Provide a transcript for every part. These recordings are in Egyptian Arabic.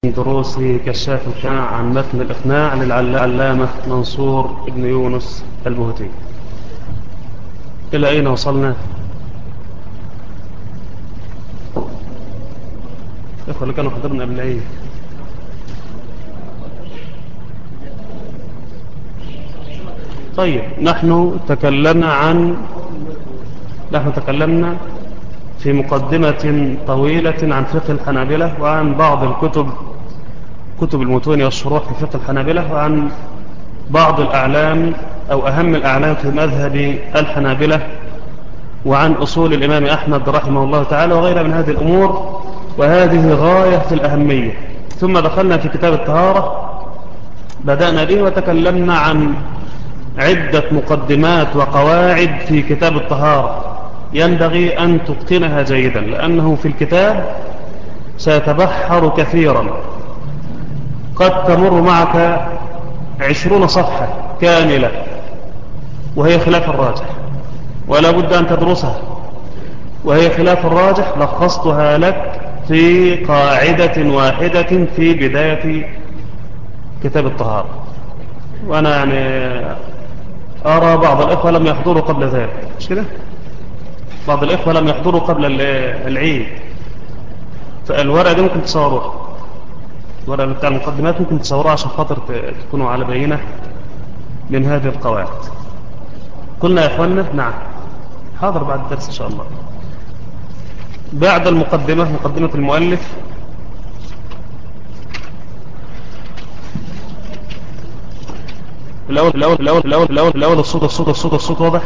دروس كشاف القناع عن متن الإقناع للعلامة منصور بن يونس البهتي إلى أين وصلنا إخوة اللي كانوا حضرنا قبل أيه طيب نحن تكلمنا عن نحن تكلمنا في مقدمة طويلة عن فقه الحنابلة وعن بعض الكتب كتب المتون والشروح في فقه الحنابلة وعن بعض الأعلام أو أهم الأعلام في مذهب الحنابلة وعن أصول الإمام أحمد رحمه الله تعالى وغيرها من هذه الأمور وهذه غاية في الأهمية ثم دخلنا في كتاب الطهارة بدأنا به وتكلمنا عن عدة مقدمات وقواعد في كتاب الطهارة ينبغي أن تتقنها جيدا لأنه في الكتاب سيتبحر كثيرا قد تمر معك عشرون صفحة كاملة وهي خلاف الراجح ولا بد أن تدرسها وهي خلاف الراجح لخصتها لك في قاعدة واحدة في بداية كتاب الطهارة وأنا يعني أرى بعض الإخوة لم يحضروا قبل ذلك مش كده بعض الإخوة لم يحضروا قبل العيد فالورقة دي ممكن تصوروها الورقة بتاع المقدمات ممكن تصوروها عشان خاطر تكونوا على بينة من هذه القواعد قلنا يا إخوانا نعم حاضر بعد الدرس إن شاء الله بعد المقدمة مقدمة المؤلف الأول الأول الأول الأول الأول الأول الصوت الصوت الصوت الصوت واضح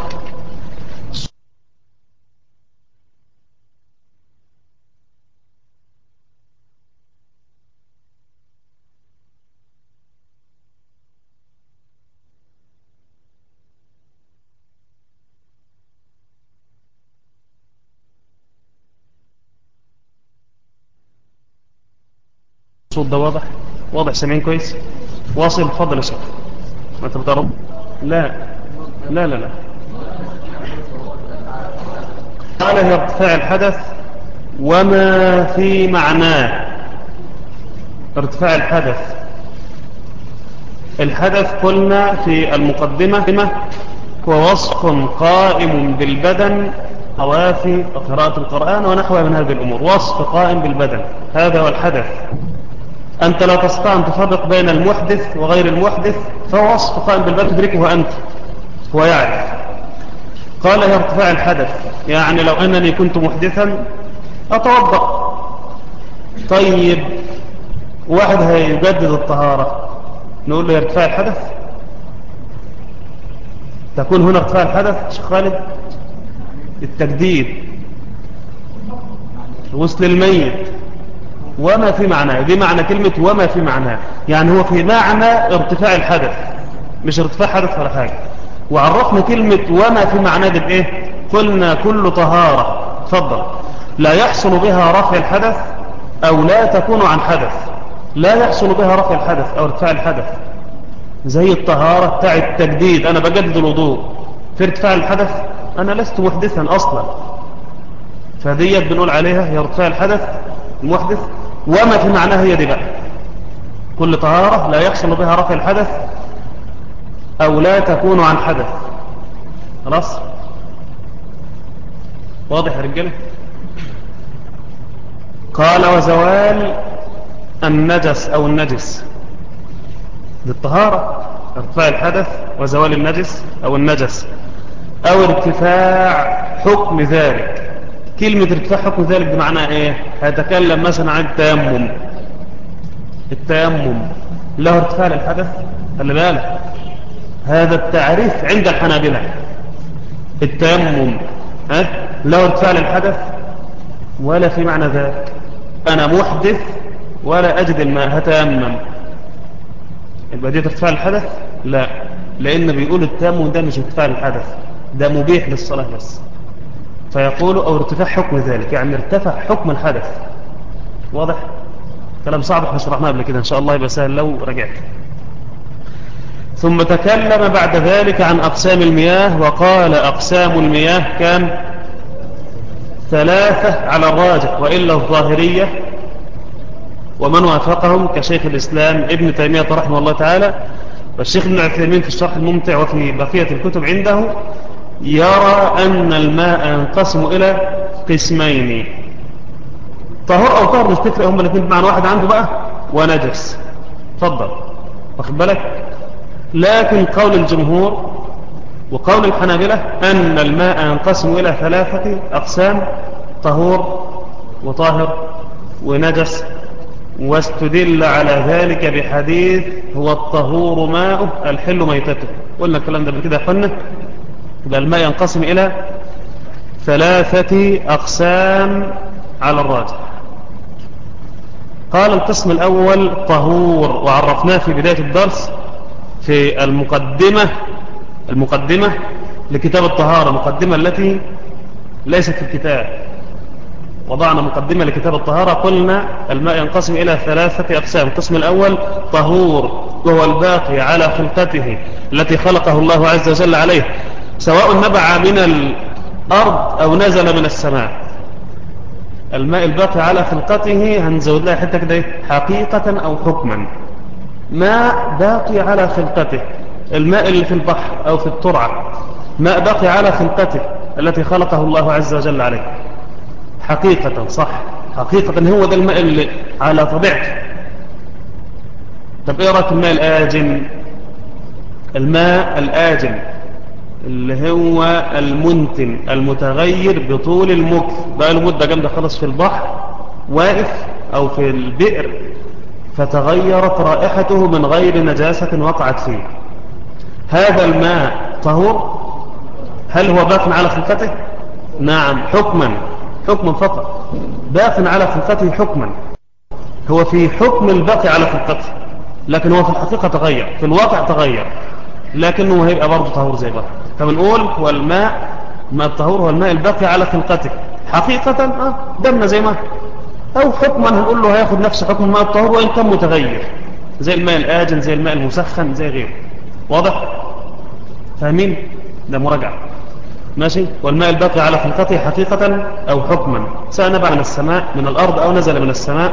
الصوت ده واضح واضح سامعين كويس واصل تفضل يا شيخ ما انت بتقرب لا لا لا لا قال هي ارتفاع الحدث وما في معناه ارتفاع الحدث الحدث قلنا في المقدمة هو وصف قائم بالبدن طوافي وقراءة القرآن ونحوها من هذه الأمور وصف قائم بالبدن هذا هو الحدث أنت لا تستطيع أن تفرق بين المحدث وغير المحدث فهو وصف قائم بالبدن تدركه أنت هو يعرف قال هي ارتفاع الحدث يعني لو أنني كنت محدثا أتوضأ طيب واحد هيجدد الطهارة نقول له يا ارتفاع الحدث تكون هنا ارتفاع الحدث شيخ خالد التجديد غسل الميت وما في معناه دي معنى كلمة وما في معناه يعني هو في معنى ارتفاع الحدث مش ارتفاع حدث ولا حاجة وعرفنا كلمة وما في معناه دي بايه قلنا كل طهارة تفضل لا يحصل بها رفع الحدث او لا تكون عن حدث لا يحصل بها رفع الحدث او ارتفاع الحدث زي الطهارة بتاع التجديد انا بجدد الوضوء في ارتفاع الحدث انا لست محدثا اصلا فديت بنقول عليها هي ارتفاع الحدث المحدث وما في معناها هي دي بقى كل طهارة لا يحصل بها رفع الحدث أو لا تكون عن حدث خلاص واضح يا رجاله قال وزوال النجس أو النجس للطهارة ارتفاع الحدث وزوال النجس أو النجس أو ارتفاع حكم ذلك كلمة ارتفاع حكم ذلك بمعنى ايه هتكلم مثلا عن التيمم التيمم له ارتفاع للحدث خلي بالك هذا التعريف عند الحنابلة التيمم ها له ارتفاع للحدث ولا في معنى ذلك انا محدث ولا اجد الماء هتيمم يبقى دي ارتفاع الحدث لا لان بيقول التيمم ده مش ارتفاع للحدث ده مبيح للصلاة بس فيقول أو ارتفاع حكم ذلك يعني ارتفع حكم الحدث واضح كلام صعب احنا شرحناه قبل كده إن شاء الله يبقى سهل لو رجعت ثم تكلم بعد ذلك عن أقسام المياه وقال أقسام المياه كان ثلاثة على الراجح وإلا الظاهرية ومن وافقهم كشيخ الإسلام ابن تيمية رحمه الله تعالى والشيخ ابن عثيمين في الشرح الممتع وفي بقية الكتب عنده يرى أن الماء ينقسم إلى قسمين طهور أو طهر مش تفرق هم الاثنين بمعنى واحد عنده بقى ونجس تفضل واخد بالك لكن قول الجمهور وقول الحنابلة أن الماء ينقسم إلى ثلاثة أقسام طهور وطاهر ونجس واستدل على ذلك بحديث هو الطهور ماءه الحل ميتته قلنا الكلام ده بكده قلنا يبقى الماء ينقسم إلى ثلاثة أقسام على الراجح قال القسم الأول طهور وعرفناه في بداية الدرس في المقدمة المقدمة لكتاب الطهارة مقدمة التي ليست في الكتاب وضعنا مقدمة لكتاب الطهارة قلنا الماء ينقسم إلى ثلاثة أقسام القسم الأول طهور وهو الباقي على خلقته التي خلقه الله عز وجل عليه سواء نبع من الأرض أو نزل من السماء الماء الباقي على خلقته هنزود لها حتة كده حقيقة أو حكما ماء باقي على خلقته الماء اللي في البحر أو في الترعة ماء باقي على خلقته التي خلقه الله عز وجل عليه حقيقة صح حقيقة هو ده الماء اللي على طبيعته طب ايه رأيك الماء الآجن الماء الآجن اللي هو المنتن المتغير بطول المكث بقى له مدة جامدة خلص في البحر واقف أو في البئر فتغيرت رائحته من غير نجاسة وقعت فيه هذا الماء طهور هل هو باق على خلقته نعم حكما حكما فقط باق على خلقته حكما هو في حكم الباقي على خلقته لكن هو في الحقيقة تغير في الواقع تغير لكنه هيبقى برضه طهور زي بقى فبنقول هو الماء ماء الطهور هو الماء الباقي على خلقته حقيقة اه دمنا زي ما او حكما هنقول له هياخد نفس حكم الماء الطهور وان كان متغير زي الماء الآجن زي الماء المسخن زي غيره واضح فاهمين ده مراجعة ماشي والماء الباقي على خلقته حقيقة أو حكما سواء نبع من السماء من الأرض أو نزل من السماء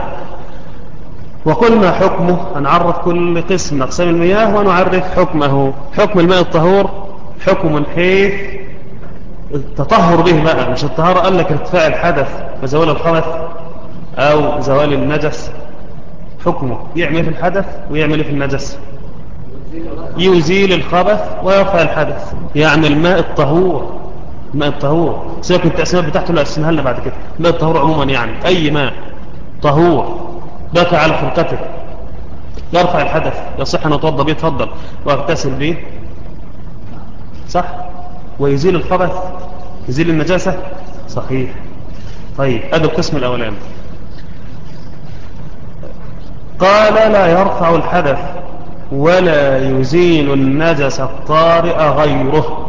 وقلنا حكمه هنعرف كل قسم من أقسام المياه ونعرف حكمه حكم الماء الطهور حكم من حيث التطهر به بقى مش الطهارة قال لك ارتفاع الحدث وزوال الخبث أو زوال النجس حكمه يعمل في الحدث ويعمل في النجس يزيل الخبث ويرفع الحدث يعني الماء الطهور الماء الطهور سيبك التقسيمات بتاعته اللي قسمها لنا بعد كده الماء الطهور عموما يعني أي ماء طهور بقى على خلقته يرفع الحدث يصح أن أتوضى به تفضل واغتسل به صح ويزيل الخبث يزيل النجاسة صحيح طيب هذا القسم الأولاني قال لا يرفع الحدث ولا يزيل النجس الطارئ غيره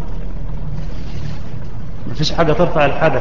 مفيش حاجة ترفع الحدث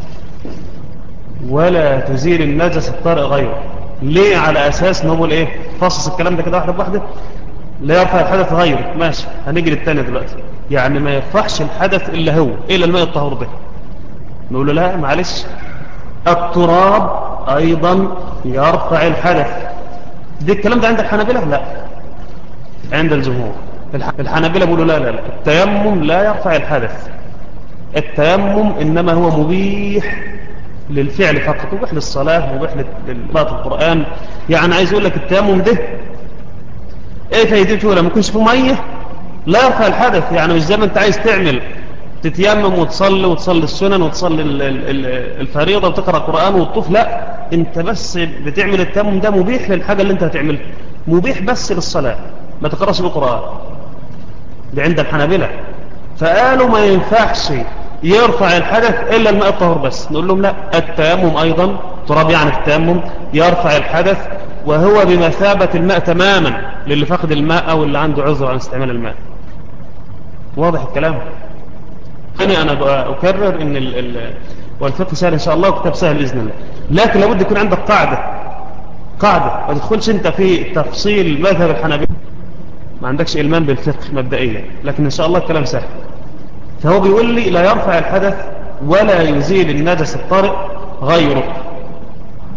ولا تزيل النجس الطارئ غيره ليه على أساس نقول إيه فصص الكلام ده كده واحدة بواحدة لا يرفع الحدث غيره ماشي هنيجي للتاني دلوقتي يعني ما يرفعش الحدث إلا هو إلا الماء الطهور ده نقول له لا معلش التراب أيضا يرفع الحدث دي الكلام ده عند الحنابلة لا عند الجمهور الحنابلة بيقولوا لا لا لا التيمم لا يرفع الحدث التيمم إنما هو مبيح للفعل فقط مبيح للصلاة مبيح لقراءة القرآن يعني عايز يقول لك التيمم ده ايه فايدته لما يكونش فيه ميه لا يرفع الحدث يعني مش زي ما انت عايز تعمل تتيمم وتصلي وتصلي السنن وتصلي الفريضة وتقرأ قرآن والطوف لا انت بس بتعمل التيمم ده مبيح للحاجة اللي انت هتعملها مبيح بس للصلاة ما تقرأش بالقرآن ده عند الحنابلة فقالوا ما ينفعش يرفع الحدث إلا الماء الطهور بس نقول لهم لا التيمم أيضا تراب يعني في التيمم يرفع الحدث وهو بمثابة الماء تماما للي فقد الماء أو اللي عنده عذر عن استعمال الماء واضح الكلام أنا أنا أكرر إن ال ال والفقه سهل إن شاء الله وكتاب سهل بإذن الله لكن لابد يكون عندك قاعدة قاعدة ما تدخلش أنت في تفصيل مذهب الحنابلة ما عندكش إلمان بالفقه مبدئيا لكن إن شاء الله الكلام سهل فهو بيقول لي لا يرفع الحدث ولا يزيل النجس الطارئ غيره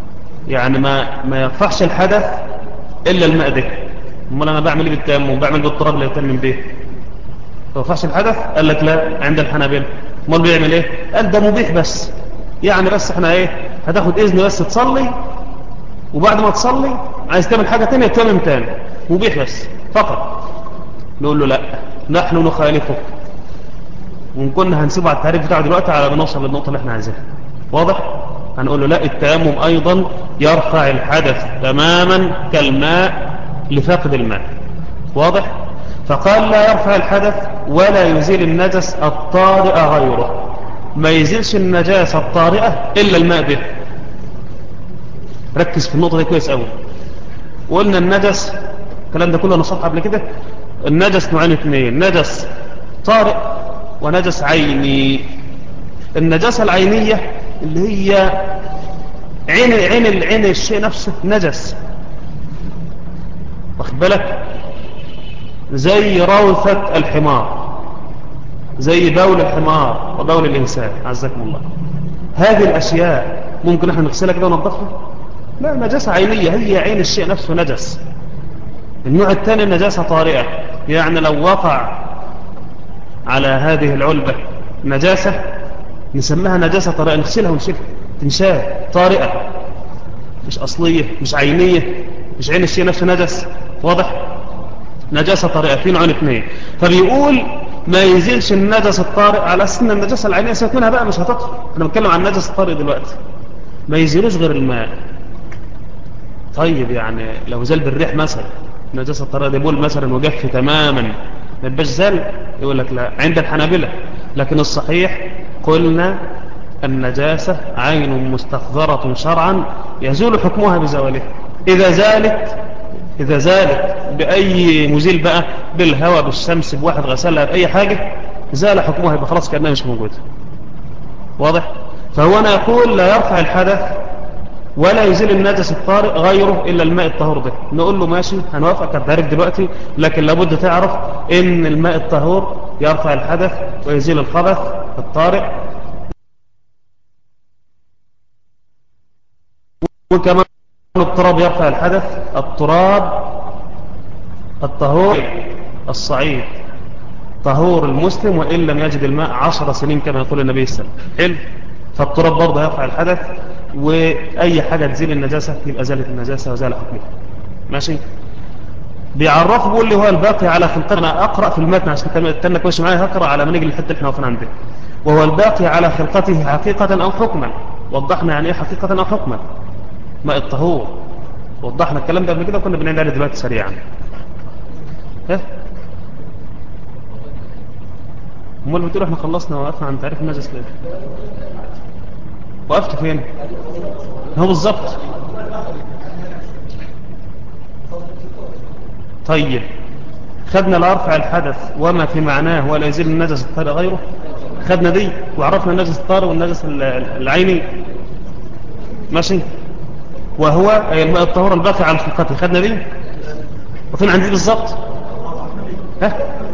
يعني ما ما يرفعش الحدث الا الماء ده امال انا بعمل ايه بالتيمم بعمل بالتراب اللي يتيمم به ما يرفعش الحدث قال لك لا عند الحنابلة امال بيعمل ايه قال ده مبيح بس يعني بس احنا ايه هتاخد اذن بس تصلي وبعد ما تصلي عايز تعمل حاجة تانية تمام تاني مبيح بس فقط نقول له لا نحن نخالفك وإن كنا هنسيبه على التعريف بتاعه دلوقتي على ما نوصل للنقطة اللي احنا عايزينها واضح هنقول له لا التيمم أيضا يرفع الحدث تماما كالماء لفقد الماء واضح فقال لا يرفع الحدث ولا يزيل النجس الطارئ غيره ما يزيلش النجاسة الطارئة إلا الماء به ركز في النقطة دي كويس قوي وقلنا النجس الكلام ده كله نصح قبل كده النجس نوعين اثنين نجس طارئ ونجس عيني النجاسة العينية اللي هي عين عين العين الشيء نفسه نجس واخد بالك زي روثة الحمار زي بول الحمار وبول الإنسان عزكم الله هذه الأشياء ممكن احنا نغسلها كده وننظفها لا نجاسة عينية هي عين الشيء نفسه نجس النوع الثاني النجاسة طارئة يعني لو وقع على هذه العلبة نجاسة نسميها نجاسة طارئة نغسلها ونشيلها تنشاه طارئة مش أصلية مش عينية مش عين الشيء نفسه نجس واضح نجاسة طارئة في نوعين اثنين فبيقول ما يزيلش النجس الطارئ على أساس ان النجاسة العينية سيبك منها بقى مش هتطفي احنا بنتكلم عن النجس الطارئ دلوقتي ما يزيلوش غير الماء طيب يعني لو زال بالريح مثلا النجاسة الطارئة دي بول مثلا وجف تماما ما يبقاش زال يقول لك لا عند الحنابلة لكن الصحيح قلنا النجاسة عين مستقذرة شرعا يزول حكمها بزوالها إذا زالت إذا زالت بأي مزيل بقى بالهواء بالشمس بواحد غسلها بأي حاجة زال حكمها يبقى خلاص كأنها مش موجودة واضح فهو أنا يقول لا يرفع الحدث ولا يزيل النجس الطارئ غيره إلا الماء الطهور ده نقول له ماشي هنوافقك التعريف دلوقتي لكن لابد تعرف إن الماء الطهور يرفع الحدث ويزيل الخبث الطارئ وكمان التراب يرفع الحدث التراب الطهور الصعيد طهور المسلم وإن لم يجد الماء عشر سنين كما يقول النبي صلى الله عليه وسلم حلو فالتراب برضه يرفع الحدث وأي حاجة تزيل النجاسة يبقى زالت النجاسة وزال حكمها ماشي بيعرفه بيقول لي هو الباقي على خلقته أنا أقرأ في المتن عشان تنك ماشي معايا هقرأ على منيج الحتة اللي احنا واقفين عندها وهو الباقي على خلقته حقيقة أو حكما وضحنا يعني ايه حقيقة أو حكما ماء الطهور وضحنا الكلام ده قبل كده وكنا بنعيد عليه دلوقتي سريعا ها امال بتقولوا احنا خلصنا وقفنا عن تعريف النجس ليه وقفت فين هو بالظبط طيب خدنا لارفع الحدث وما في معناه ولا يزيل النجس الطارئ غيره خدنا دي وعرفنا النجس الطارئ والنجس العيني ماشي وهو الماء الطهور الباقي على خلقته خدنا دي وفين عندي بالظبط ها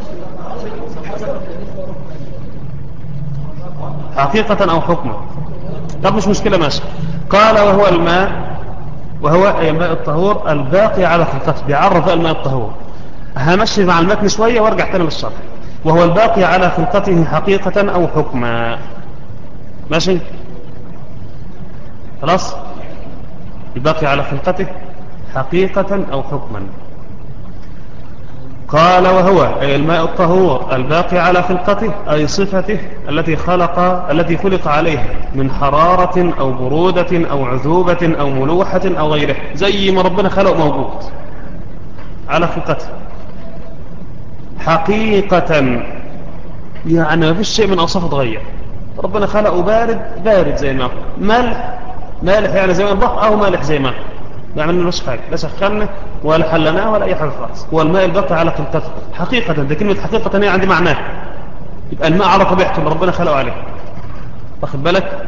حقيقة أو حكما طب مش مشكلة ماشي قال وهو الماء وهو الماء الطهور الباقي على خلقته بيعرف الماء الطهور همشي مع المتن شوية وارجع تاني للشرح وهو الباقي على خلقته حقيقة أو حكما ماشي خلاص الباقي على خلقته حقيقة أو حكما قال وهو أي الماء الطهور الباقي على خلقته أي صفته التي خلق التي خلق عليها من حرارة أو برودة أو عذوبة أو ملوحة أو غيره زي ما ربنا خلق موجود على خلقته حقيقة يعني ما فيش شيء من أوصافه تغير ربنا خلقه بارد بارد زي ما هو ملح مالح يعني زي ما البحر أو مالح زي ما هو ما عملناش حاجة لا سخنا ولا حلناه ولا أي حاجة خالص هو الماء الباقي على خلقته حقيقة ده كلمة حقيقة هي عندي معناه يبقى الماء على طبيعته اللي ربنا خلقه عليه واخد بالك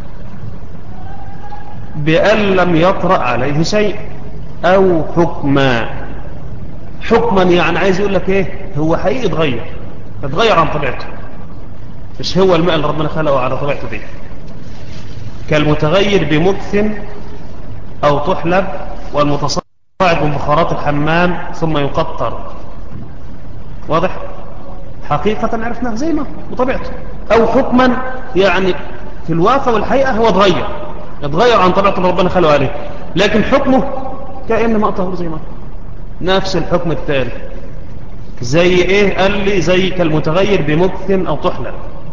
بأن لم يطرأ عليه شيء أو حكما حكما يعني عايز يقول لك ايه هو حقيقي اتغير اتغير عن طبيعته مش هو الماء اللي ربنا خلقه على طبيعته دي كالمتغير بمكث أو تحلب والمتصاعد من بخارات الحمام ثم يقطر واضح حقيقة عرفناه زي ما بطبيعته أو حكما يعني في الواقع والحقيقة هو اتغير اتغير عن طبيعة اللي ربنا خلقه عليه لكن حكمه كأن ما طهور زي ما نفس الحكم التالي زي ايه قال لي زي كالمتغير بمكث او تحلب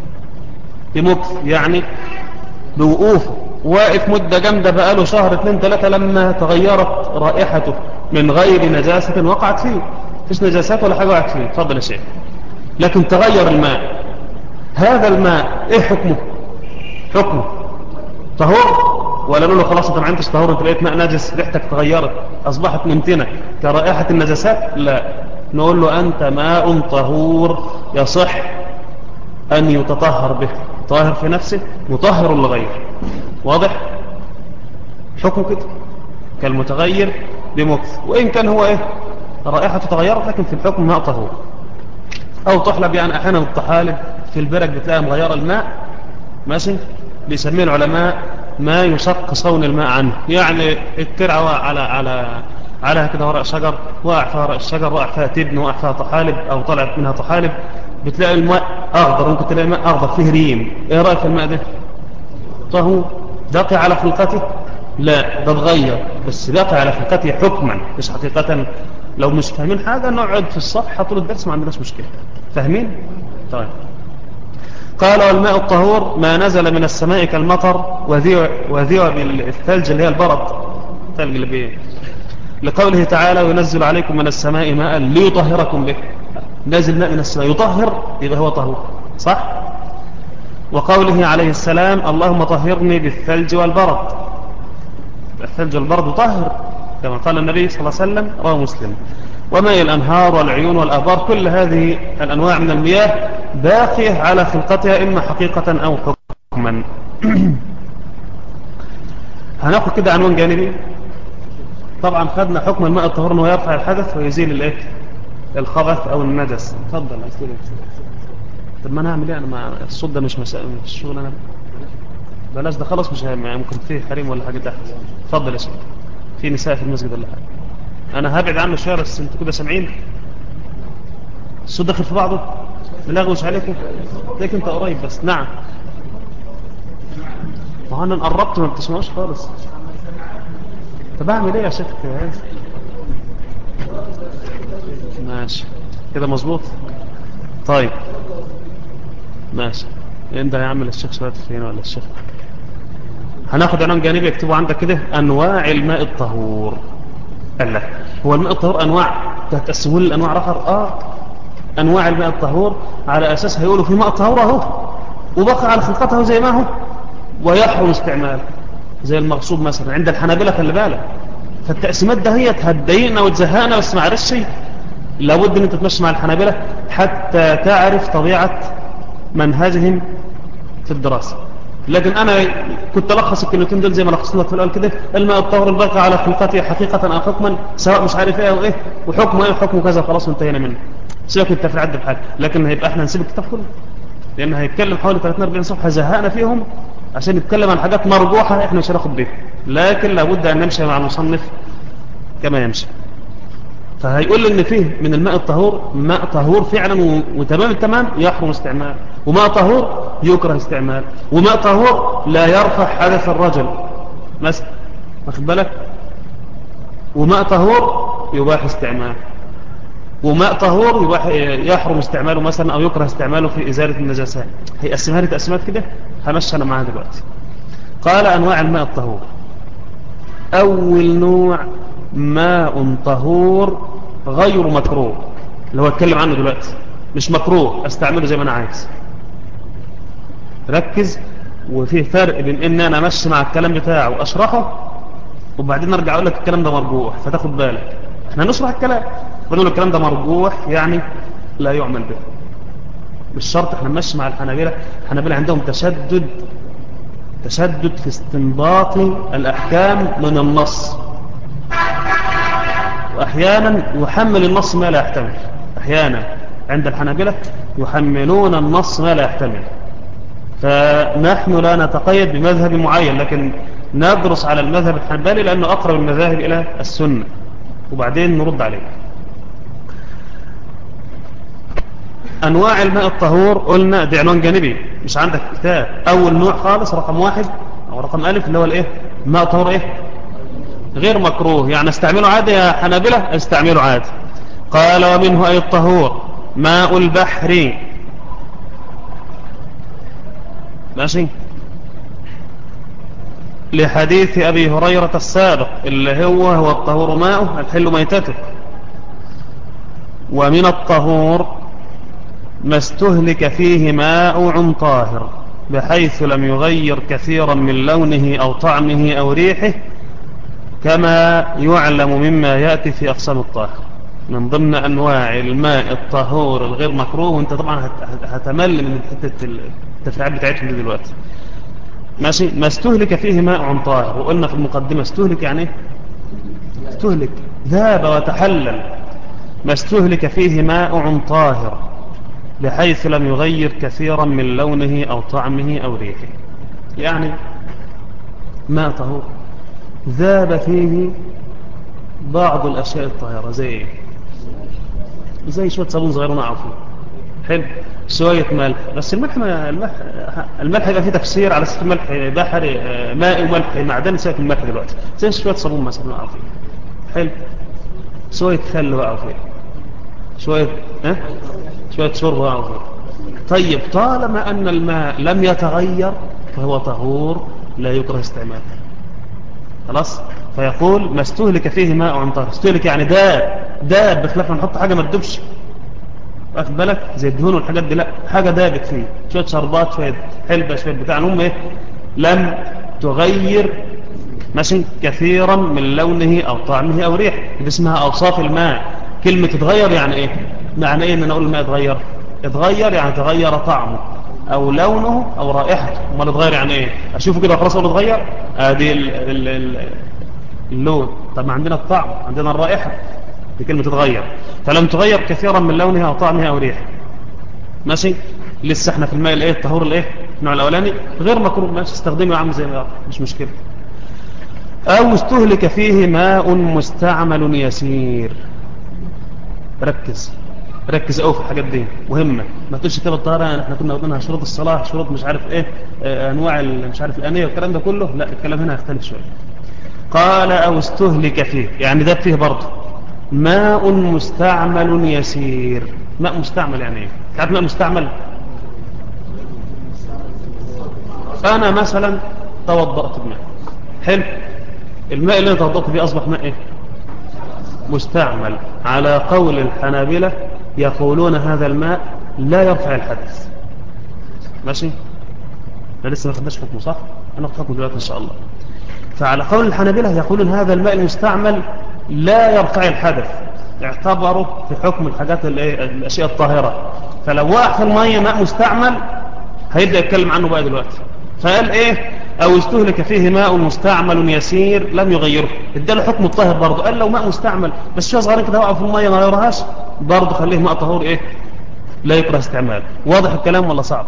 بمكث يعني بوقوفه واقف مدة جامدة بقاله شهر اتنين تلاتة لما تغيرت رائحته من غير نجاسة وقعت فيه فيش نجاسات ولا حاجة وقعت فيه تفضل يا شيخ لكن تغير الماء هذا الماء ايه حكمه حكمه طهور ولا نقول له خلاص انت ما عندكش طهور انت لقيت ماء نجس ريحتك تغيرت اصبحت ممتنه كرائحه النجاسات لا نقول له انت ماء طهور يصح ان يتطهر به طاهر في نفسه مطهر لغيره واضح حكم كده كالمتغير بمكث وان كان هو ايه رائحته تغيرت لكن في الحكم ماء طهور او تحلب يعني احيانا الطحالب في البرك بتلاقي مغيره الماء ماشي بيسميه العلماء ما يشق صون الماء عنه يعني الترعة على على على كده ورق شجر واقع فيها ورق الشجر واقع فيها تبن واقع فيها طحالب او طلعت منها طحالب بتلاقي الماء اخضر ممكن تلاقي الماء اخضر فيه ريم ايه رايك في الماء ده فهو بقي على خلقته لا ده اتغير بس بقي على خلقته حكما مش حقيقة لو مش فاهمين حاجة نقعد في الصفحة طول الدرس ما عندناش مشكلة فاهمين طيب قال والماء الطهور ما نزل من السماء كالمطر وذيع بالثلج اللي هي البرد الثلج اللي بيه لقوله تعالى وينزل عليكم من السماء ماء ليطهركم به نازل ماء من السماء يطهر يبقى هو طهور صح وقوله عليه السلام اللهم طهرني بالثلج والبرد الثلج والبرد طهر كما قال النبي صلى الله عليه وسلم رواه مسلم وماء الأنهار والعيون والآبار كل هذه الأنواع من المياه باقية على خلقتها إما حقيقة أو حكما هناخد كده عنوان جانبي طبعا خدنا حكم الماء الطهور انه يرفع الحدث ويزيل الايه الخبث او النجس اتفضل طب ما انا هعمل ايه انا ما الصوت ده مش مش شغل انا بلاش ده خلاص مش ممكن فيه حريم ولا حاجه تحت اتفضل يا شيخ في نساء في المسجد ولا حاجه انا هبعد عنه شويه بس انتوا كده سامعين الصوت داخل في بعضه بلاغوش عليكم ليك انت قريب بس نعم ما انا قربت ما بتسمعوش خالص طب اعمل ايه يا شيخ ماشي كده مظبوط طيب ماشي انت هيعمل الشيخ شويه فين ولا الشيخ هناخد عنوان جانبي اكتبه عندك كده انواع الماء الطهور قال لك هو الماء الطهور انواع تقسموا لي الانواع اخر اه انواع الماء الطهور على اساس هيقولوا في ماء طهور اهو وبقى على خلقته زي ما هو ويحرم استعماله زي المغصوب مثلا عند الحنابلة خلي بالك فالتقسيمات ده هي هتضايقنا وتزهقنا بس ما عرفش لابد ان انت تمشي مع الحنابلة حتى تعرف طبيعة منهجهم في الدراسة لكن انا كنت الخص الكلمتين دول زي ما لخصنا في الاول كده الماء الطهور الباقي على خلقته حقيقة او حكما سواء مش عارف ايه او ايه وحكمه ايه وحكمه كذا خلاص وانتهينا منه سيبك انت في العد بحاجه لكن هيبقى احنا نسيب الكتاب كله لان هيتكلم حوالي 30 40 صفحه زهقنا فيهم عشان نتكلم عن حاجات مرجوحه احنا مش هناخد بيها لكن لابد ان نمشي مع المصنف كما يمشي فهيقول لي ان فيه من الماء الطهور ماء طهور فعلا وتمام التمام يحرم استعمال وماء طهور يكره استعمال وماء طهور لا يرفع حدث الرجل مثلا واخد بالك وماء طهور يباح استعمال وماء طهور يباح يحرم استعماله مثلا او يكره استعماله في ازاله النجاسات هيقسمها لي تقسيمات كده همشي انا معاها دلوقتي قال انواع الماء الطهور اول نوع ماء طهور غير مكروه اللي هو اتكلم عنه دلوقتي مش مكروه استعمله زي ما انا عايز ركز وفي فرق بين ان انا امشي مع الكلام بتاعه واشرحه وبعدين ارجع اقول لك الكلام ده مرجوح فتاخد بالك احنا نشرح الكلام بنقول الكلام ده مرجوح يعني لا يعمل به مش شرط احنا نمشي مع الحنابلة الحنابلة عندهم تشدد تشدد في استنباط الاحكام من النص واحيانا يحمل النص ما لا يحتمل احيانا عند الحنابلة يحملون النص ما لا يحتمل فنحن لا نتقيد بمذهب معين لكن ندرس على المذهب الحنبلي لأنه أقرب المذاهب إلى السنة وبعدين نرد عليه أنواع الماء الطهور قلنا دي عنوان جانبي مش عندك كتاب أول نوع خالص رقم واحد أو رقم ألف اللي هو الإيه ماء طهور إيه غير مكروه يعني استعمله عادي يا حنابلة استعمله عادي قال ومنه أي الطهور ماء البحر ماشي لحديث أبي هريرة السابق اللي هو هو الطهور ماءه الحل ميتته ومن الطهور ما استهلك فيه ماء طاهر بحيث لم يغير كثيرا من لونه أو طعمه أو ريحه كما يعلم مما يأتي في أقسام الطاهر من ضمن أنواع الماء الطهور الغير مكروه وانت طبعا هتمل من حتة التفاعل بتاعتهم دي دلوقتي ماشي ما استهلك فيه ماء طاهر وقلنا في المقدمة استهلك يعني ايه استهلك ذاب وتحلل ما استهلك فيه ماء طاهر بحيث لم يغير كثيرا من لونه أو طعمه أو ريحه يعني ماء طهور ذاب فيه بعض الأشياء الطاهرة زي ايه زي شوية صابون صغيرون عفو حلو شوية ملح بس الملح ما الملح الملح يبقى فيه تفسير على سبيل ملح بحري مائي وملح معدني سيبك الملح دلوقتي زي شوية صابون مثلا وقعوا فيه حلو شوية خل وقعوا فيه شوية ها شوية شرب وقعوا فيه طيب طالما أن الماء لم يتغير فهو طهور لا يكره استعماله خلاص فيقول ما استهلك فيه ماء عن طهر استهلك يعني داب داب بخلاف ما نحط حاجة ما تدبش واخد بالك زي الدهون والحاجات دي لا حاجة دابت فيه شوية شربات شوية حلبة شوية بتاع هم ايه لم تغير ماشي كثيرا من لونه او طعمه او ريحه دي اسمها اوصاف الماء كلمة تتغير يعني ايه معنى ايه ان انا اقول الماء يتغير يتغير يعني تغير طعمه او لونه او رائحته امال يتغير يعني ايه اشوفه كده خلاص اقول اتغير ادي اللون طب ما عندنا الطعم عندنا الرائحة دي كلمة تتغير فلم تغير كثيرا من لونها وطعمها أو ريحها ماشي لسه احنا في الماء الايه الطهور الايه النوع الاولاني غير مكروه ماشي استخدمه يا عم زي ما مش مشكله او استهلك فيه ماء مستعمل يسير ركز ركز قوي في الحاجات دي مهمه ما تقولش كده الطهاره احنا كنا واخدينها شروط الصلاه شروط مش عارف ايه اه انواع مش عارف الانيه والكلام ده كله لا الكلام هنا هيختلف شويه قال او استهلك فيه يعني ده فيه برضه ماء مستعمل يسير ماء مستعمل يعني ايه تعرف ماء مستعمل انا مثلا توضأت بماء حلو الماء اللي انا توضأت فيه اصبح ماء ايه مستعمل على قول الحنابلة يقولون هذا الماء لا يرفع الحدث ماشي لا لسه ما خدناش حكمه صح انا اخد حكمه دلوقتي ان شاء الله فعلى قول الحنابلة يقولون هذا الماء المستعمل لا يرفع الحدث اعتبروا في حكم الحاجات الاشياء الطاهرة فلو وقع في المية ماء مستعمل هيبدأ يتكلم عنه بقى دلوقتي فقال ايه او استهلك فيه ماء مستعمل يسير لم يغيره اداله حكم الطاهر برضه قال لو ماء مستعمل بس شويه صغيرين كده وقع في المية ما غيرهاش برضه خليه ماء طهور ايه لا يكره استعمال واضح الكلام ولا صعب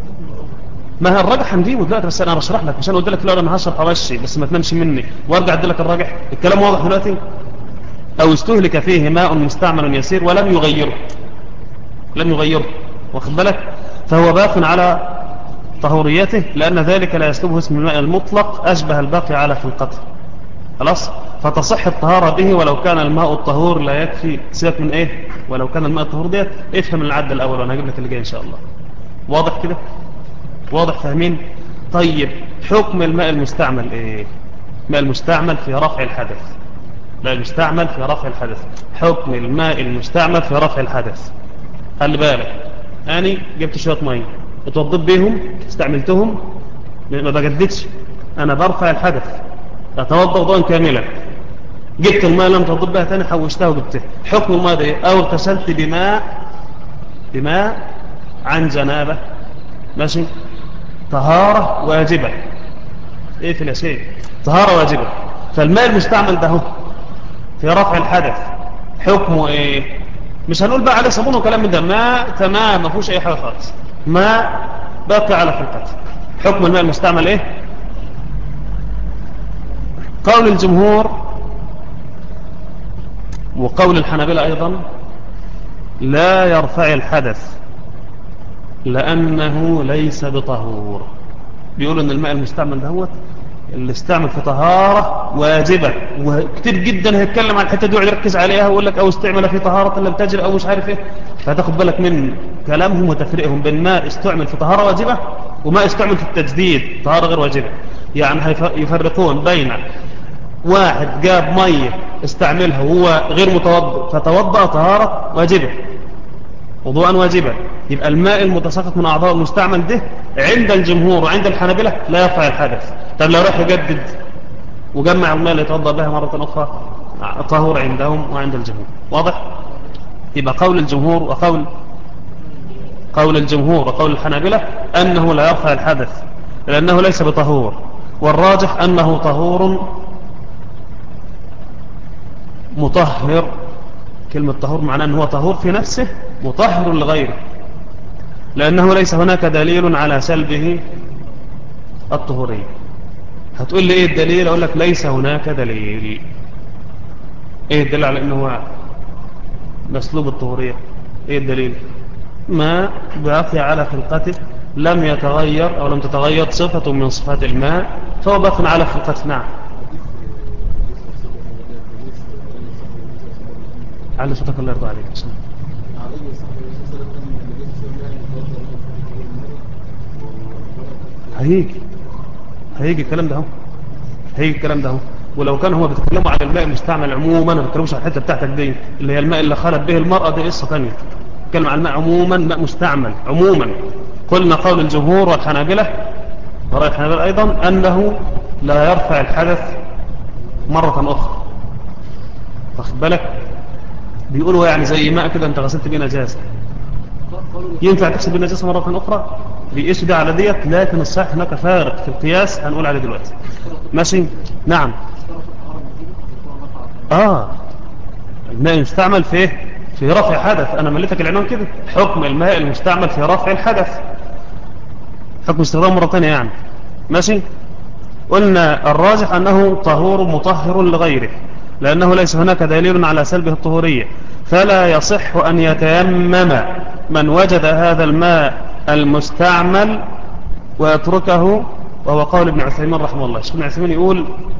ما هي الراجح هنجيبه دلوقتي بس انا بشرح لك مش انا قلت لك لا انا هشرح ومشي بس ما تنامش مني وارجع ادي لك الراجح الكلام واضح دلوقتي او استهلك فيه ماء مستعمل يسير ولم يغيره لم يغيره واخد بالك فهو باق على طهوريته لان ذلك لا يسلبه اسم الماء المطلق اشبه الباقي على خلقته خلاص فتصح الطهارة به ولو كان الماء الطهور لا يكفي سيبك من ايه ولو كان الماء الطهور ديت افهم العد الاول وانا هجيب لك اللي جاي ان شاء الله واضح كده واضح فاهمين طيب حكم الماء المستعمل ايه الماء المستعمل في رفع الحدث الماء المستعمل في رفع الحدث حكم الماء المستعمل في رفع الحدث خلي بالك اني جبت شويه ميه اتوضيت بيهم استعملتهم ما بجددش انا برفع الحدث اتوضا وضوءا كاملا جبت الماء لم اتوضى بها تاني حوشتها وجبتها حكم الماء ده ايه او اغتسلت بماء بماء عن جنابه ماشي طهارة واجبة ايه في الاشياء طهارة واجبة فالماء المستعمل ده في رفع الحدث حكمه ايه مش هنقول بقى عليه صابون وكلام من ده ماء تمام ما فيهوش اي حاجة خالص ماء باقي على خلقته حكم الماء المستعمل ايه قول الجمهور وقول الحنابلة أيضا لا يرفع الحدث لأنه ليس بطهور بيقولوا أن الماء المستعمل دهوت اللي استعمل في طهارة واجبة وكتير جدا هيتكلم عن الحتة دي ويركز عليها ويقول لك أو استعمل في طهارة لم تجر أو مش عارف إيه فتاخد بالك من كلامهم وتفريقهم بين ماء استعمل في طهارة واجبة وماء استعمل في التجديد طهارة غير واجبة يعني يفرقون بين واحد جاب مية استعملها وهو غير متوضئ فتوضأ طهارة واجبة وضوءا واجبا يبقى الماء المتساقط من أعضاء المستعمل ده عند الجمهور وعند الحنابلة لا يرفع الحدث طب لو راح يجدد وجمع الماء اللي يتوضأ بها مرة أخرى طهور عندهم وعند الجمهور واضح يبقى قول الجمهور وقول قول الجمهور وقول الحنابلة أنه لا يرفع الحدث لأنه ليس بطهور والراجح أنه طهور مطهر كلمة طهور معناه أنه طهور في نفسه مطهر لغيره لأنه ليس هناك دليل على سلبه الطهورية هتقول لي ايه الدليل اقول لك ليس هناك دليل ايه الدليل على انه مسلوب الطهورية ايه الدليل ما باقي على خلقته لم يتغير او لم تتغير صفة من صفات الماء فهو باق على خلقته نعم على صوتك الله يرضى عليك بسم هيجي هيجي الكلام ده اهو هيجي الكلام ده اهو ولو كان هو بيتكلموا على الماء المستعمل عموما ما بيتكلموش على الحته بتاعتك دي اللي هي الماء اللي خلت به المرأة دي قصه ثانيه بيتكلم على الماء عموما ماء مستعمل عموما قلنا قول الجمهور والحنابلة ورأي الحنابلة أيضا أنه لا يرفع الحدث مرة أخرى واخد بالك بيقولوا يعني زي ماء كده انت غسلت بيه نجاسة ينفع تغسل بيه نجاسة مرة أخرى بيقيسوا ده على ديت لكن الصحيح هناك فارق في القياس هنقول عليه دلوقتي ماشي نعم اه الماء المستعمل في ايه في رفع حدث انا مليتك العنوان كده حكم الماء المستعمل في رفع الحدث حكم استخدام مرة ثانية يعني ماشي قلنا الراجح انه طهور مطهر لغيره لانه ليس هناك دليل على سلبه الطهورية فلا يصح ان يتيمم من وجد هذا الماء المستعمل ويتركه وهو قول ابن عثيمين رحمه الله الشيخ ابن عثيمين يقول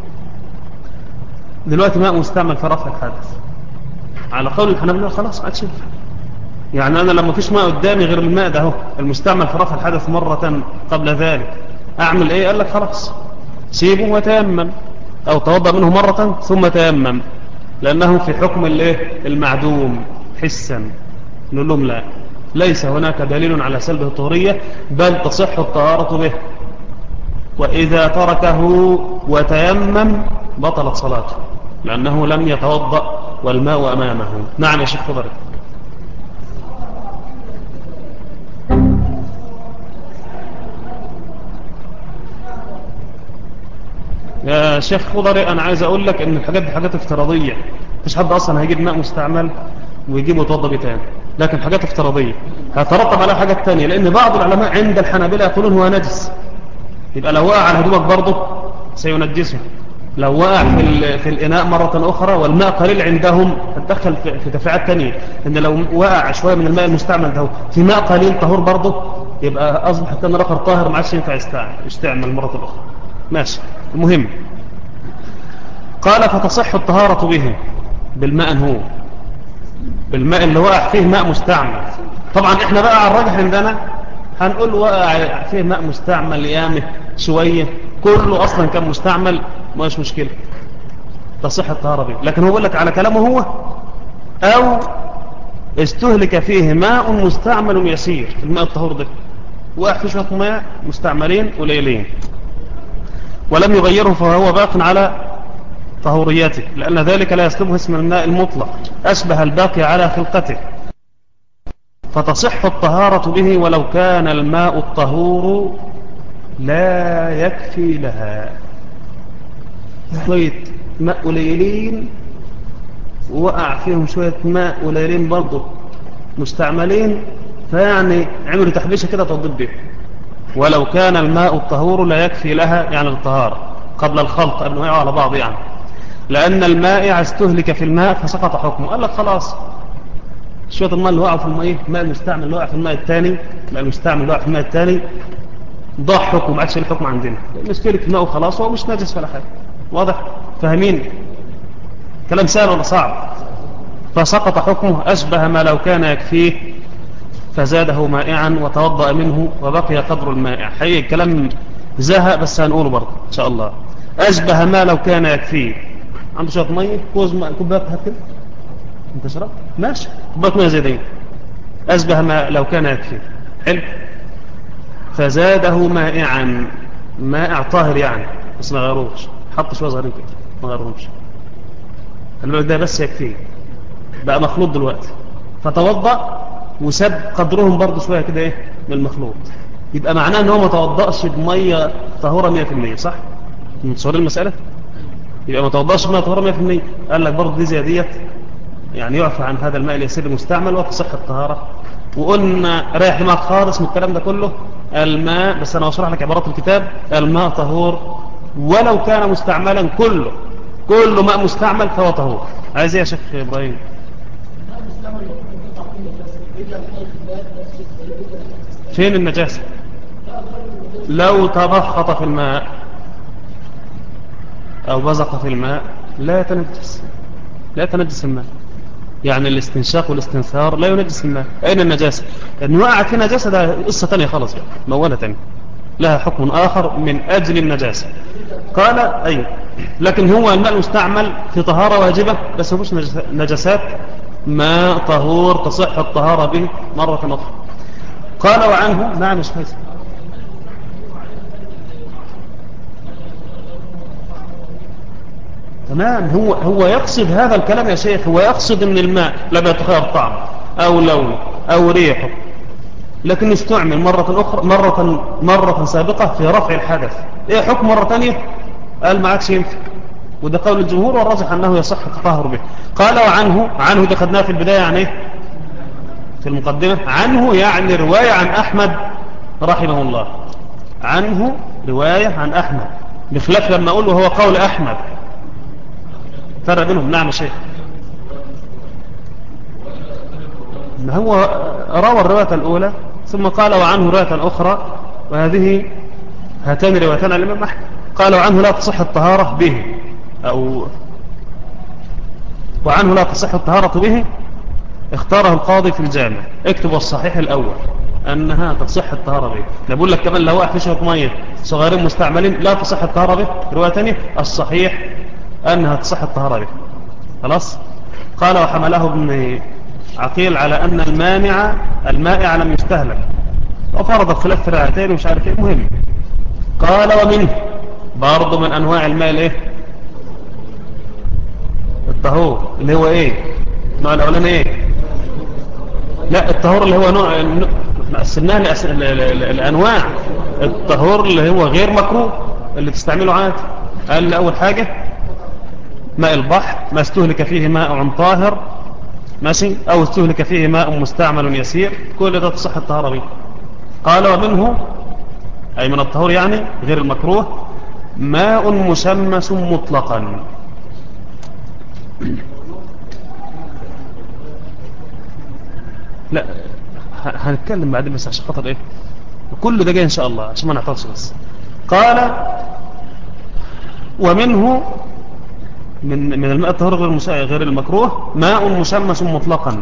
دلوقتي ماء مستعمل في رفع الحدث على قول الحنابلة خلاص ما تشوف يعني أنا لما فيش ماء قدامي غير الماء ده هو المستعمل في رفع الحدث مرة قبل ذلك أعمل إيه قال لك خلاص سيبه وتيمم أو توضأ منه مرة ثم تيمم لأنه في حكم الايه المعدوم حسا نقول لهم لا ليس هناك دليل على سلب الطهورية بل تصح الطهارة به وإذا تركه وتيمم بطلت صلاته لأنه لم يتوضأ والماء أمامه نعم يا شيخ خضري يا شيخ خضري أنا عايز أقول لك أن الحاجات دي حاجات افتراضية مش حد أصلا هيجيب ماء مستعمل ويجيب يتوضى بيه تاني لكن حاجات افتراضية هترتب على حاجات تانية لأن بعض العلماء عند الحنابلة يقولون هو نجس يبقى لو وقع على هدومك برضه سينجسه لو وقع في, في الإناء مرة أخرى والماء قليل عندهم تدخل في تفاعات تانية إن لو وقع شوية من الماء المستعمل ده في ماء قليل طهور برضه يبقى أصبح كان رقر طاهر ما عادش ينفع يستعمل مرة أخرى ماشي المهم قال فتصح الطهارة به بالماء هو بالماء اللي وقع فيه ماء مستعمل طبعا احنا بقى على الراجح عندنا هنقول وقع فيه ماء مستعمل يامه شوية كله اصلا كان مستعمل مش مشكلة تصح الطهارة به لكن هو بيقول لك على كلامه هو او استهلك فيه ماء مستعمل يسير الماء الطهور ده وقع فيه شوية ماء مستعملين قليلين ولم يغيره فهو باق على طهوريته لأن ذلك لا يسلبه اسم الماء المطلق أشبه الباقي على خلقته فتصح الطهارة به ولو كان الماء الطهور لا يكفي لها شوية ماء قليلين ووقع فيهم شوية ماء قليلين برضه مستعملين فيعني عملوا تحبيشة كده توضب به ولو كان الماء الطهور لا يكفي لها يعني الطهارة قبل الخلط قبل ما يقع على بعض يعني لأن المائع استهلك في الماء فسقط حكمه قال لك خلاص شوية الماء اللي وقع في الماء الماء المستعمل اللي وقع في الماء الثاني الماء المستعمل اللي وقع في الماء الثاني ضاع حكمه ما عادش الحكم عندنا لأن استهلك في الماء وخلاص هو مش نجس ولا حاجة واضح فاهمين كلام سهل ولا صعب فسقط حكمه أشبه ما لو كان يكفيه فزاده مائعا وتوضأ منه وبقي قدر المائع حقيقي الكلام زهق بس هنقوله برضه إن شاء الله أشبه ما لو كان يكفيه عنده شوية مية كوز ماء كوباية هات كده انت شربت ماشي كوباية مية زي دي أشبه ما لو كان يكفيه حلو فزاده مائعا مائع طاهر يعني بس ما غيروش حط شوية صغيرين كده ما غيروهمش البلد ده بس يكفيه بقى مخلوط دلوقتي فتوضأ وساب قدرهم برضو شوية كده ايه من المخلوط يبقى معناه ان هو ما توضأش بمية طهورة 100% صح متصورين المسألة يبقى ما توضأش بمية طهورة 100% قال لك برضو دي زي ديت يعني يعفى عن هذا الماء اليسير المستعمل وتصح الطهارة وقلنا رايح دماغ خالص من الكلام ده كله الماء بس انا اشرح لك عبارات الكتاب الماء طهور ولو كان مستعملا كله كل ماء مستعمل فهو طهور عايز ايه يا شيخ ابراهيم فين النجاسة لو تبخط في الماء او بزق في الماء لا يتنجس لا يتنجس الماء يعني الاستنشاق والاستنثار لا ينجس الماء اين النجاسة ان وقعت في نجاسة ده قصة تانية خالص بقى مولة تانية لها حكم آخر من أجل النجاسة قال أي لكن هو الماء المستعمل في طهارة واجبة بس مش نجاسات ماء طهور تصح الطهارة به مرة أخرى قال وعنه نعم مش فايز تمام هو هو يقصد هذا الكلام يا شيخ هو يقصد ان الماء لم يتغير طعمه او لونه او ريحه لكن استعمل مرة أخرى مرة, مرة سابقة في رفع الحدث إيه حكم مرة ثانية قال ما عادش ينفع وده قول الجمهور والراجح أنه يصح التطهر به قال وعنه عنه ده خدناه في البداية يعني إيه في المقدمة عنه يعني رواية عن أحمد رحمه الله عنه رواية عن أحمد بخلاف لما أقول وهو قول أحمد فرق بينهم نعم شيخ ما هو روى الرواية الأولى ثم قال وعنه رواية أخرى وهذه هاتان روايتان الإمام أحمد قال وعنه لا تصح الطهارة به أو وعنه لا تصح الطهارة به اختاره القاضي في الجامع اكتب الصحيح الأول أنها تصح الطهارة به نقول لك كمان لو واحد في شوية مية صغيرين مستعملين لا تصح الطهارة به رواية ثانية الصحيح أنها تصح الطهارة به خلاص قال وحمله ابن عقيل على أن المانع المائع لم يستهلك وفرض خلاف في رعاتين ومش عارف ايه مهم قال ومنه برضه من أنواع الماء الايه الطهور اللي هو ايه النوع الأولاني ايه لا الطهور اللي هو نوع قسمناها الأنواع الطهور اللي هو غير مكروه اللي تستعمله عادي قال أول حاجة ماء البحر ما استهلك فيه ماء طاهر ماشي أو استهلك فيه ماء مستعمل يسير كل ده تصح الطهارة به قال ومنه أي من الطهور يعني غير المكروه ماء مشمس مطلقا لا هنتكلم بعدين بس عشان خاطر ايه كل ده جاي ان شاء الله عشان ما نعطلش بس قال ومنه من من الماء الطهور غير غير المكروه ماء مشمس مطلقا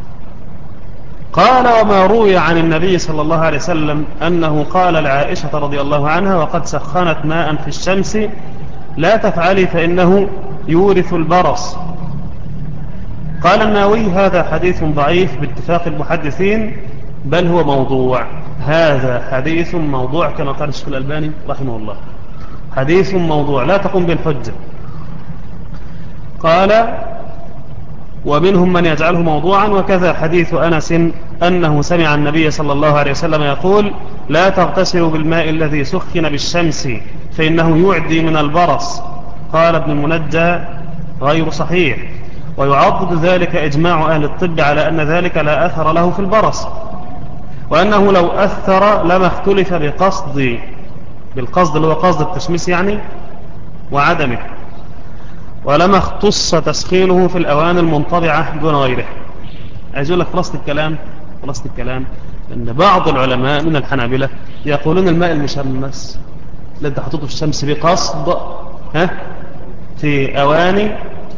قال وما روي عن النبي صلى الله عليه وسلم أنه قال لعائشة رضي الله عنها وقد سخنت ماء في الشمس لا تفعلي فإنه يورث البرص قال الناوي هذا حديث ضعيف باتفاق المحدثين بل هو موضوع هذا حديث موضوع كما قال الشيخ الألباني رحمه الله حديث موضوع لا تقوم بالحجة قال ومنهم من يجعله موضوعا وكذا حديث أنس أنه سمع النبي صلى الله عليه وسلم يقول لا تغتسلوا بالماء الذي سخن بالشمس فإنه يعدي من البرص قال ابن المنجى غير صحيح ويعضد ذلك إجماع أهل الطب على أن ذلك لا أثر له في البرص وأنه لو أثر لما اختلف بقصد بالقصد اللي هو قصد التشميس يعني وعدمه ولما اختص تسخينه في الأواني المنطبعة دون غيره عايز أقول لك خلاصة الكلام خلاصة الكلام أن بعض العلماء من الحنابلة يقولون الماء المشمس اللي انت حطوته في الشمس بقصد ها في أواني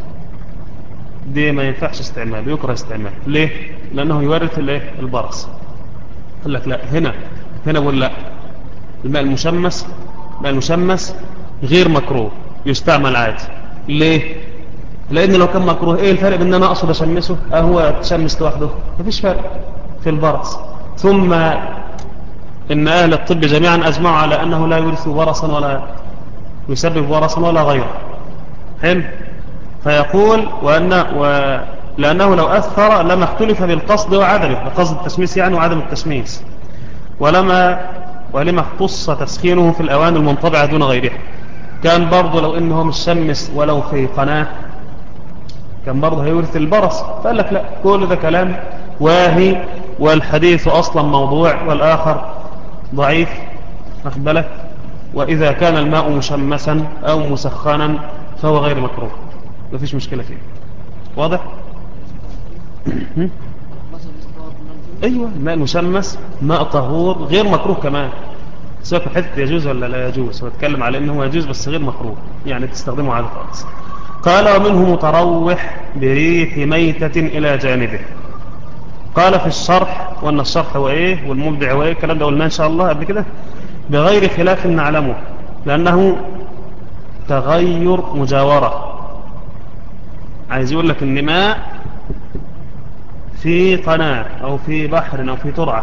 دي ما ينفعش استعمال يكره استعمال ليه لأنه يورث الايه البرص قال لك لا هنا هنا بقول لا الماء المشمس الماء المشمس غير مكروه يستعمل عادي ليه لان لو كان مكروه ايه الفرق بان انا اقصد اشمسه اهو تشمس لوحده مفيش فرق في البرص ثم ان اهل الطب جميعا اجمعوا على انه لا يورث برصا ولا يسبب برصا ولا غيره حلو فيقول وأن و... لأنه لو أثر لما اختلف بالقصد وعدمه بقصد التشميس يعني وعدم التشميس ولما ولما اختص تسخينه في الأوان المنطبعة دون غيرها كان برضه لو إنه مش شمس ولو في قناة كان برضه هيورث البرص فقال لك لا كل ده كلام واهي والحديث أصلا موضوع والآخر ضعيف أخذ بالك وإذا كان الماء مشمسا أو مسخنا فهو غير مكروه ما فيش مشكلة فيه واضح ايوه الماء المشمس ماء طهور غير مكروه كمان سواء في حته يجوز ولا لا يجوز هو اتكلم على انه يجوز بس غير مكروه يعني تستخدمه عادي خالص قال ومنه متروح بريح ميتة الى جانبه قال في الشرح وان الشرح هو ايه والمبدع هو ايه الكلام ده قلنا ان شاء الله قبل كده بغير خلاف نعلمه لانه تغير مجاورة عايز يقول لك ان ماء في قناة او في بحر او في ترعة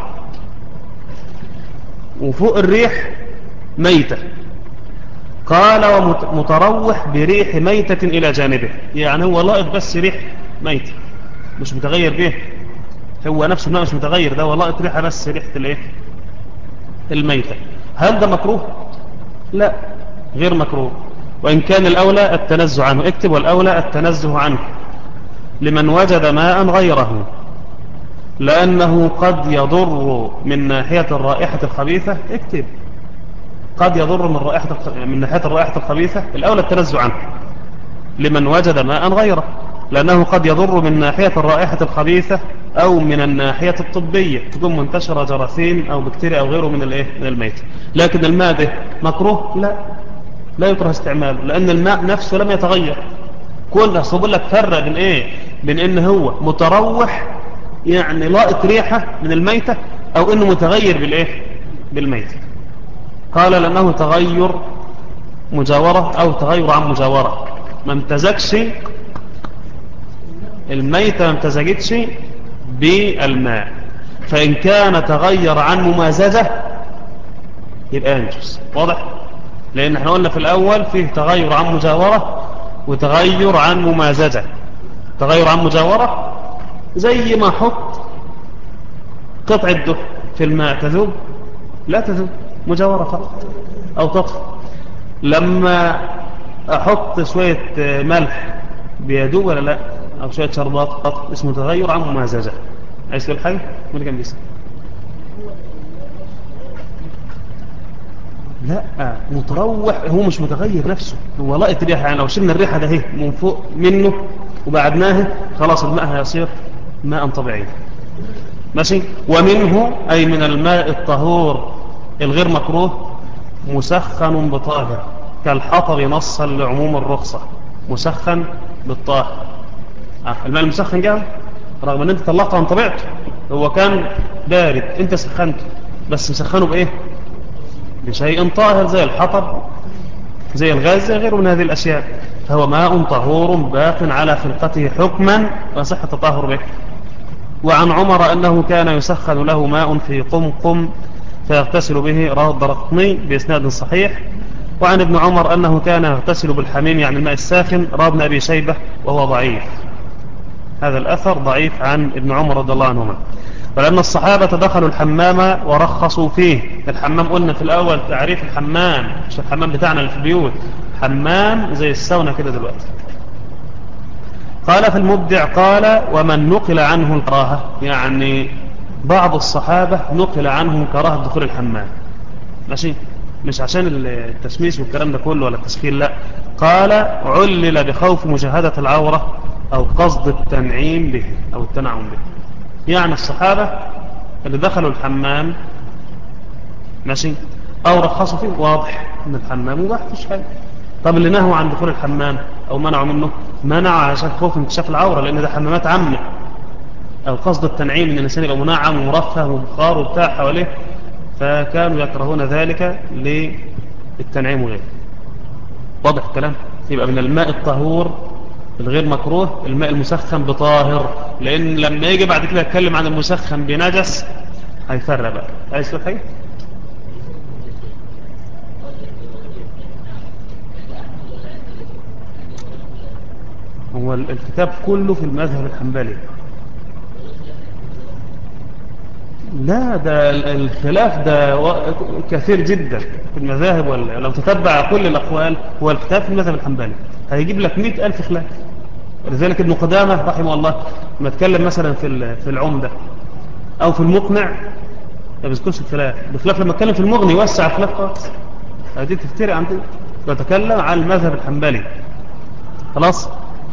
وفوق الريح ميتة قال ومتروح بريح ميتة الى جانبه يعني هو لائق بس ريح ميتة مش متغير به هو نفسه مش متغير ده هو لائق ريحة بس ريحة الايه الميتة هل ده مكروه لا غير مكروه وإن كان الأولى التنزه عنه اكتب والأولى التنزه عنه لمن وجد ماء غيره لأنه قد يضر من ناحية الرائحة الخبيثة اكتب قد يضر من, رائحة من ناحية الرائحة الخبيثة الأولى التنزه عنه لمن وجد ماء غيره لأنه قد يضر من ناحية الرائحة الخبيثة أو من الناحية الطبية تكون منتشرة جراثيم أو بكتيريا أو غيره من الايه من الميت لكن الماء ده مكروه لا لا يكره استعماله لأن الماء نفسه لم يتغير كل أصبر لك فرق بين إيه بين إن هو متروح يعني لائق ريحة من الميتة أو إنه متغير بالإيه بالميتة قال لأنه تغير مجاورة أو تغير عن مجاورة ما امتزجش الميتة ما امتزجتش بالماء فإن كان تغير عن ممازجة يبقى ينجس واضح لأن احنا قلنا في الأول فيه تغير عن مجاورة وتغير عن ممازجة تغير عن مجاورة زي ما احط قطعة دف في الماء تذوب لا تذوب مجاورة فقط أو تطفى لما أحط شوية ملح بيدوب ولا لا أو شوية شربات قط اسمه تغير عن ممازجة عايز تقول حاجة؟ من كان بيسأل لا متروح هو مش متغير نفسه هو لقط ريحة يعني لو شلنا الريحة ده هي من فوق منه وبعدناها خلاص الماء هيصير ماء طبيعي ماشي ومنه أي من الماء الطهور الغير مكروه مسخن بطاهر كالحطب نصا لعموم الرخصة مسخن بالطاهر آه، الماء المسخن جاء رغم ان انت طلعته عن طبيعته هو كان بارد انت سخنته بس مسخنه بايه بشيء طاهر زي الحطب زي الغاز زي غيره من هذه الأشياء فهو ماء طهور باق على خلقته حكما وصحة التطهر به وعن عمر أنه كان يسخن له ماء في قمقم فيغتسل به رواه الدرقطني بإسناد صحيح وعن ابن عمر أنه كان يغتسل بالحميم يعني الماء الساخن رواه ابن أبي شيبة وهو ضعيف هذا الأثر ضعيف عن ابن عمر رضي الله عنهما ولأن الصحابة دخلوا الحمام ورخصوا فيه الحمام قلنا في الأول تعريف الحمام مش الحمام بتاعنا اللي في البيوت حمام زي السونة كده دلوقتي قال في المبدع قال ومن نقل عنه الكراهة يعني بعض الصحابة نقل عنهم كراهة دخول الحمام ماشي مش عشان التشميس والكلام ده كله ولا التسخين لا قال علل بخوف مشاهدة العورة أو قصد التنعيم به أو التنعم به يعني الصحابة اللي دخلوا الحمام ماشي أو رخصوا فيه واضح ان الحمام مباح فيش حاجة طب اللي نهوا عن دخول الحمام أو منعوا منه منعوا عشان خوف انكشاف العورة لأن ده حمامات عامة أو قصد التنعيم ان الإنسان يبقى منعم ومرفه وبخار وبتاع حواليه فكانوا يكرهون ذلك للتنعيم وغيره واضح الكلام يبقى من الماء الطهور الغير مكروه الماء المسخن بطاهر لأن لما يجي بعد كده يتكلم عن المسخن بنجس هيفرق بقى عايز تقول حاجة هو الكتاب كله في المذهب الحنبلي لا ده الخلاف ده كثير جدا في المذاهب ولا لو تتبع كل الأقوال هو الكتاب في المذهب الحنبلي هيجيب لك مئة ألف خلاف ولذلك ابن قدامة رحمه الله لما اتكلم مثلا في في العمدة أو في المقنع ما بيذكرش الخلاف بخلاف لما اتكلم في المغني يوسع الخلاف خالص هذه تفتري عندي بتكلم عن المذهب الحنبلي خلاص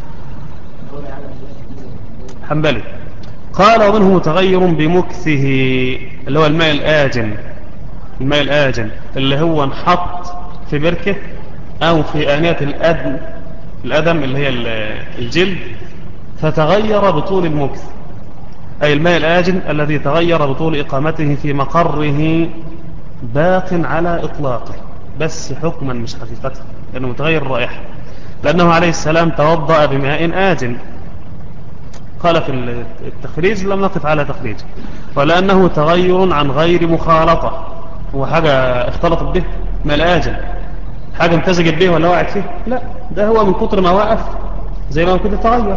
حنبلي قال ومنه متغير بمكثه اللي هو الماء الآجن الماء الآجن اللي هو انحط في بركة أو في آنية الأدم الأدم اللي هي الجلد فتغير بطول المكث أي الماء الآجن الذي تغير بطول إقامته في مقره باق على إطلاقه بس حكما مش حقيقة لأنه متغير الرائحة لأنه عليه السلام توضأ بماء آجن قال في التخريج لم نقف على تخريج ولأنه تغير عن غير مخالطة هو حاجة اختلطت به ما الآجل حاجة امتزجت به ولا وقعت فيه لا ده هو من كتر ما وقف زي ما كنت تغير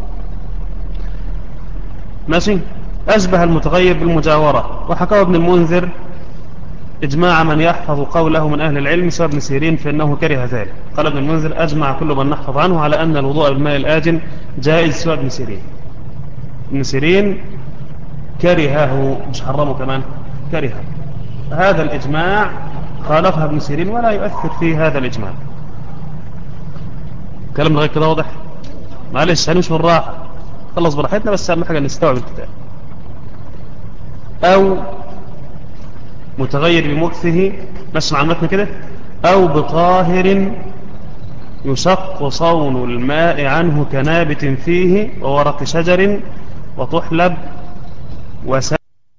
ماشي أشبه المتغير بالمجاورة وحكاه ابن المنذر إجماع من يحفظ قوله من أهل العلم سوى ابن سيرين فإنه كره ذلك قال ابن المنذر أجمع كل من نحفظ عنه على أن الوضوء بالماء الآجن جائز سوى ابن سيرين ابن سيرين كرهه مش حرمه كمان كرهه هذا الإجماع خالفها ابن سيرين ولا يؤثر في هذا الإجماع كلام غير كده واضح معلش هنمشي بالراحة خلص براحتنا بس أهم حاجة نستوعب الكتاب أو متغير بمكثه نسمع المتن كده أو بطاهر يشق صون الماء عنه كنابت فيه وورق شجر وتحلب وسمك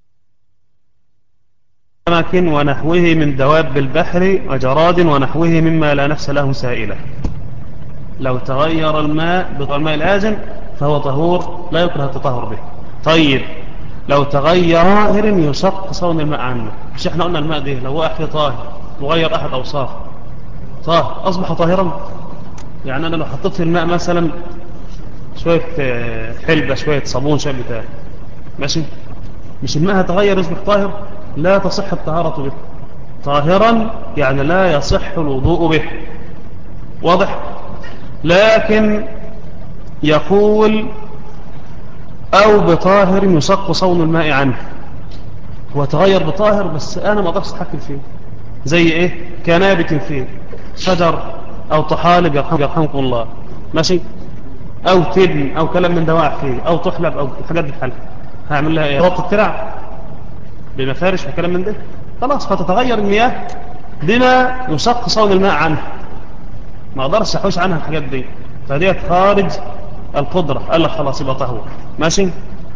ونحوه من دواب البحر وجراد ونحوه مما لا نفس له سائلة لو تغير الماء بطول الماء الآجن فهو طهور لا يكره التطهر به طيب لو تغير طاهر يشق صون الماء عنه مش احنا قلنا الماء ده لو واحد طاهر مغير أحد أوصاف طاهر أصبح طاهرا يعني أنا لو حطيت في الماء مثلا شوية حلبة شوية صابون شوية بتاع ماشي مش الماء هتغير يصبح طاهر لا تصح الطهارة به طاهرا يعني لا يصح الوضوء به واضح لكن يقول أو بطاهر يشق صون الماء عنه هو تغير بطاهر بس أنا ما أقدرش أتحكم فيه زي إيه كنابت فيه شجر أو طحالب يرحمكم الله ماشي أو تبن أو كلام من دواع فيه أو تحلب أو حاجات بالحلب هعمل لها إيه ربط الترع بمفارش وكلام من ده خلاص فتتغير المياه بما يشق صون الماء عنه ما أقدرش أحوش عنها الحاجات دي فديت خارج القدرة قال لك خلاص يبقى طهور ماشي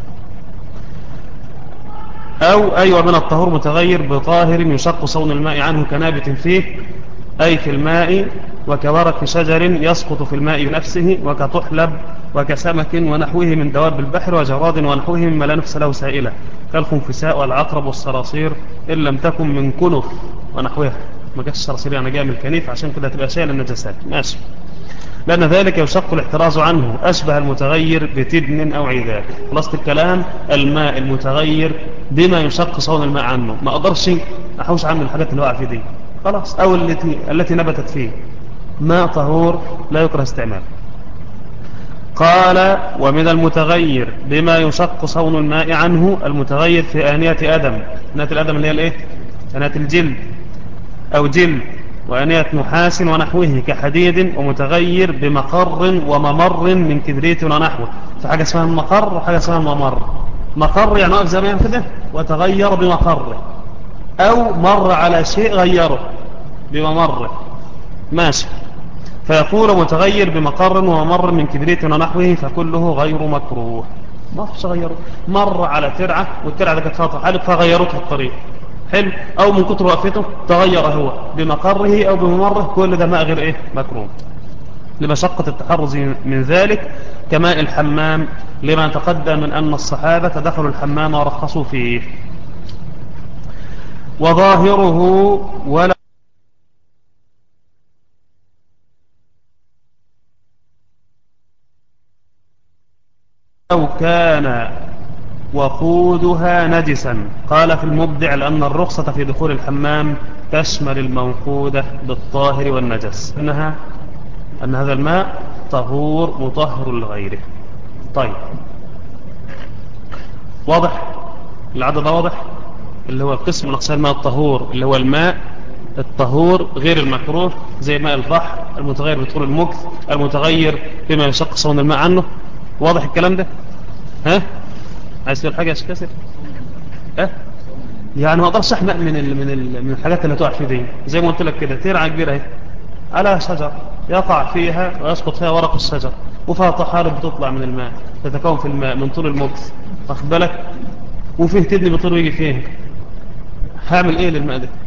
أو أيوة من الطهور متغير بطاهر يشق صون الماء عنه كنابت فيه أي في الماء وكورق شجر يسقط في الماء بنفسه وكطحلب وكسمك ونحوه من دواب البحر وجراد ونحوه مما لا نفس له سائلة كالخنفساء والعقرب والصراصير إن لم تكن من كنف ونحوها ما كانتش الصراصير يعني جاء من الكنيف عشان كده تبقى شايل النجاسات ماشي لأن ذلك يشق الاحتراز عنه أشبه المتغير بتدن أو عذاب خلاصة الكلام الماء المتغير بما يشق صون الماء عنه ما أقدرش أحوش عنه الحاجات اللي وقع في دي خلاص أو التي, التي نبتت فيه ماء طهور لا يكره استعماله قال ومن المتغير بما يشق صون الماء عنه المتغير في آنية أدم آنية الأدم اللي هي الايه آنية الجلد أو جلد وأنية نحاس ونحوه كحديد ومتغير بمقر وممر من كبريت ونحوه فحاجة اسمها المقر وحاجة اسمها الممر مقر يعني وقف زمان كده وتغير بمقره أو مر على شيء غيره بممره ماشي فيقول متغير بمقر وممر من كبريت ونحوه فكله غير مكروه ما فيش غيره مر على ترعة والترعة دي كانت فيها حالك فغيرته الطريق حلو او من كتر وقفته تغير هو بمقره او بممره كل ده ماء غير ايه مكروه لمشقة التحرز من ذلك كماء الحمام لما تقدم من أن الصحابة دخلوا الحمام ورخصوا فيه وظاهره ولا لو كان وقودها نجسا قال في المبدع لأن الرخصة في دخول الحمام تشمل الموقودة بالطاهر والنجس إنها أن هذا الماء طهور مطهر لغيره طيب واضح العدد واضح اللي هو القسم من أقسام الماء الطهور اللي هو الماء الطهور غير المكروه زي ماء البحر المتغير بطول المكث المتغير بما يشق صون الماء عنه واضح الكلام ده ها عايز تقول حاجة يا شيخ كاسر ها يعني ما اقدرش احمق من ال من ال من الحاجات اللي تقع في دي زي ما قلت لك كده ترعه كبيره اهي على شجر يقع فيها ويسقط فيها ورق الشجر وفيها طحالب بتطلع من الماء تتكون في الماء من طول المكس واخد بالك وفيه تبني بطول ويجي فيه هعمل ايه للماء ده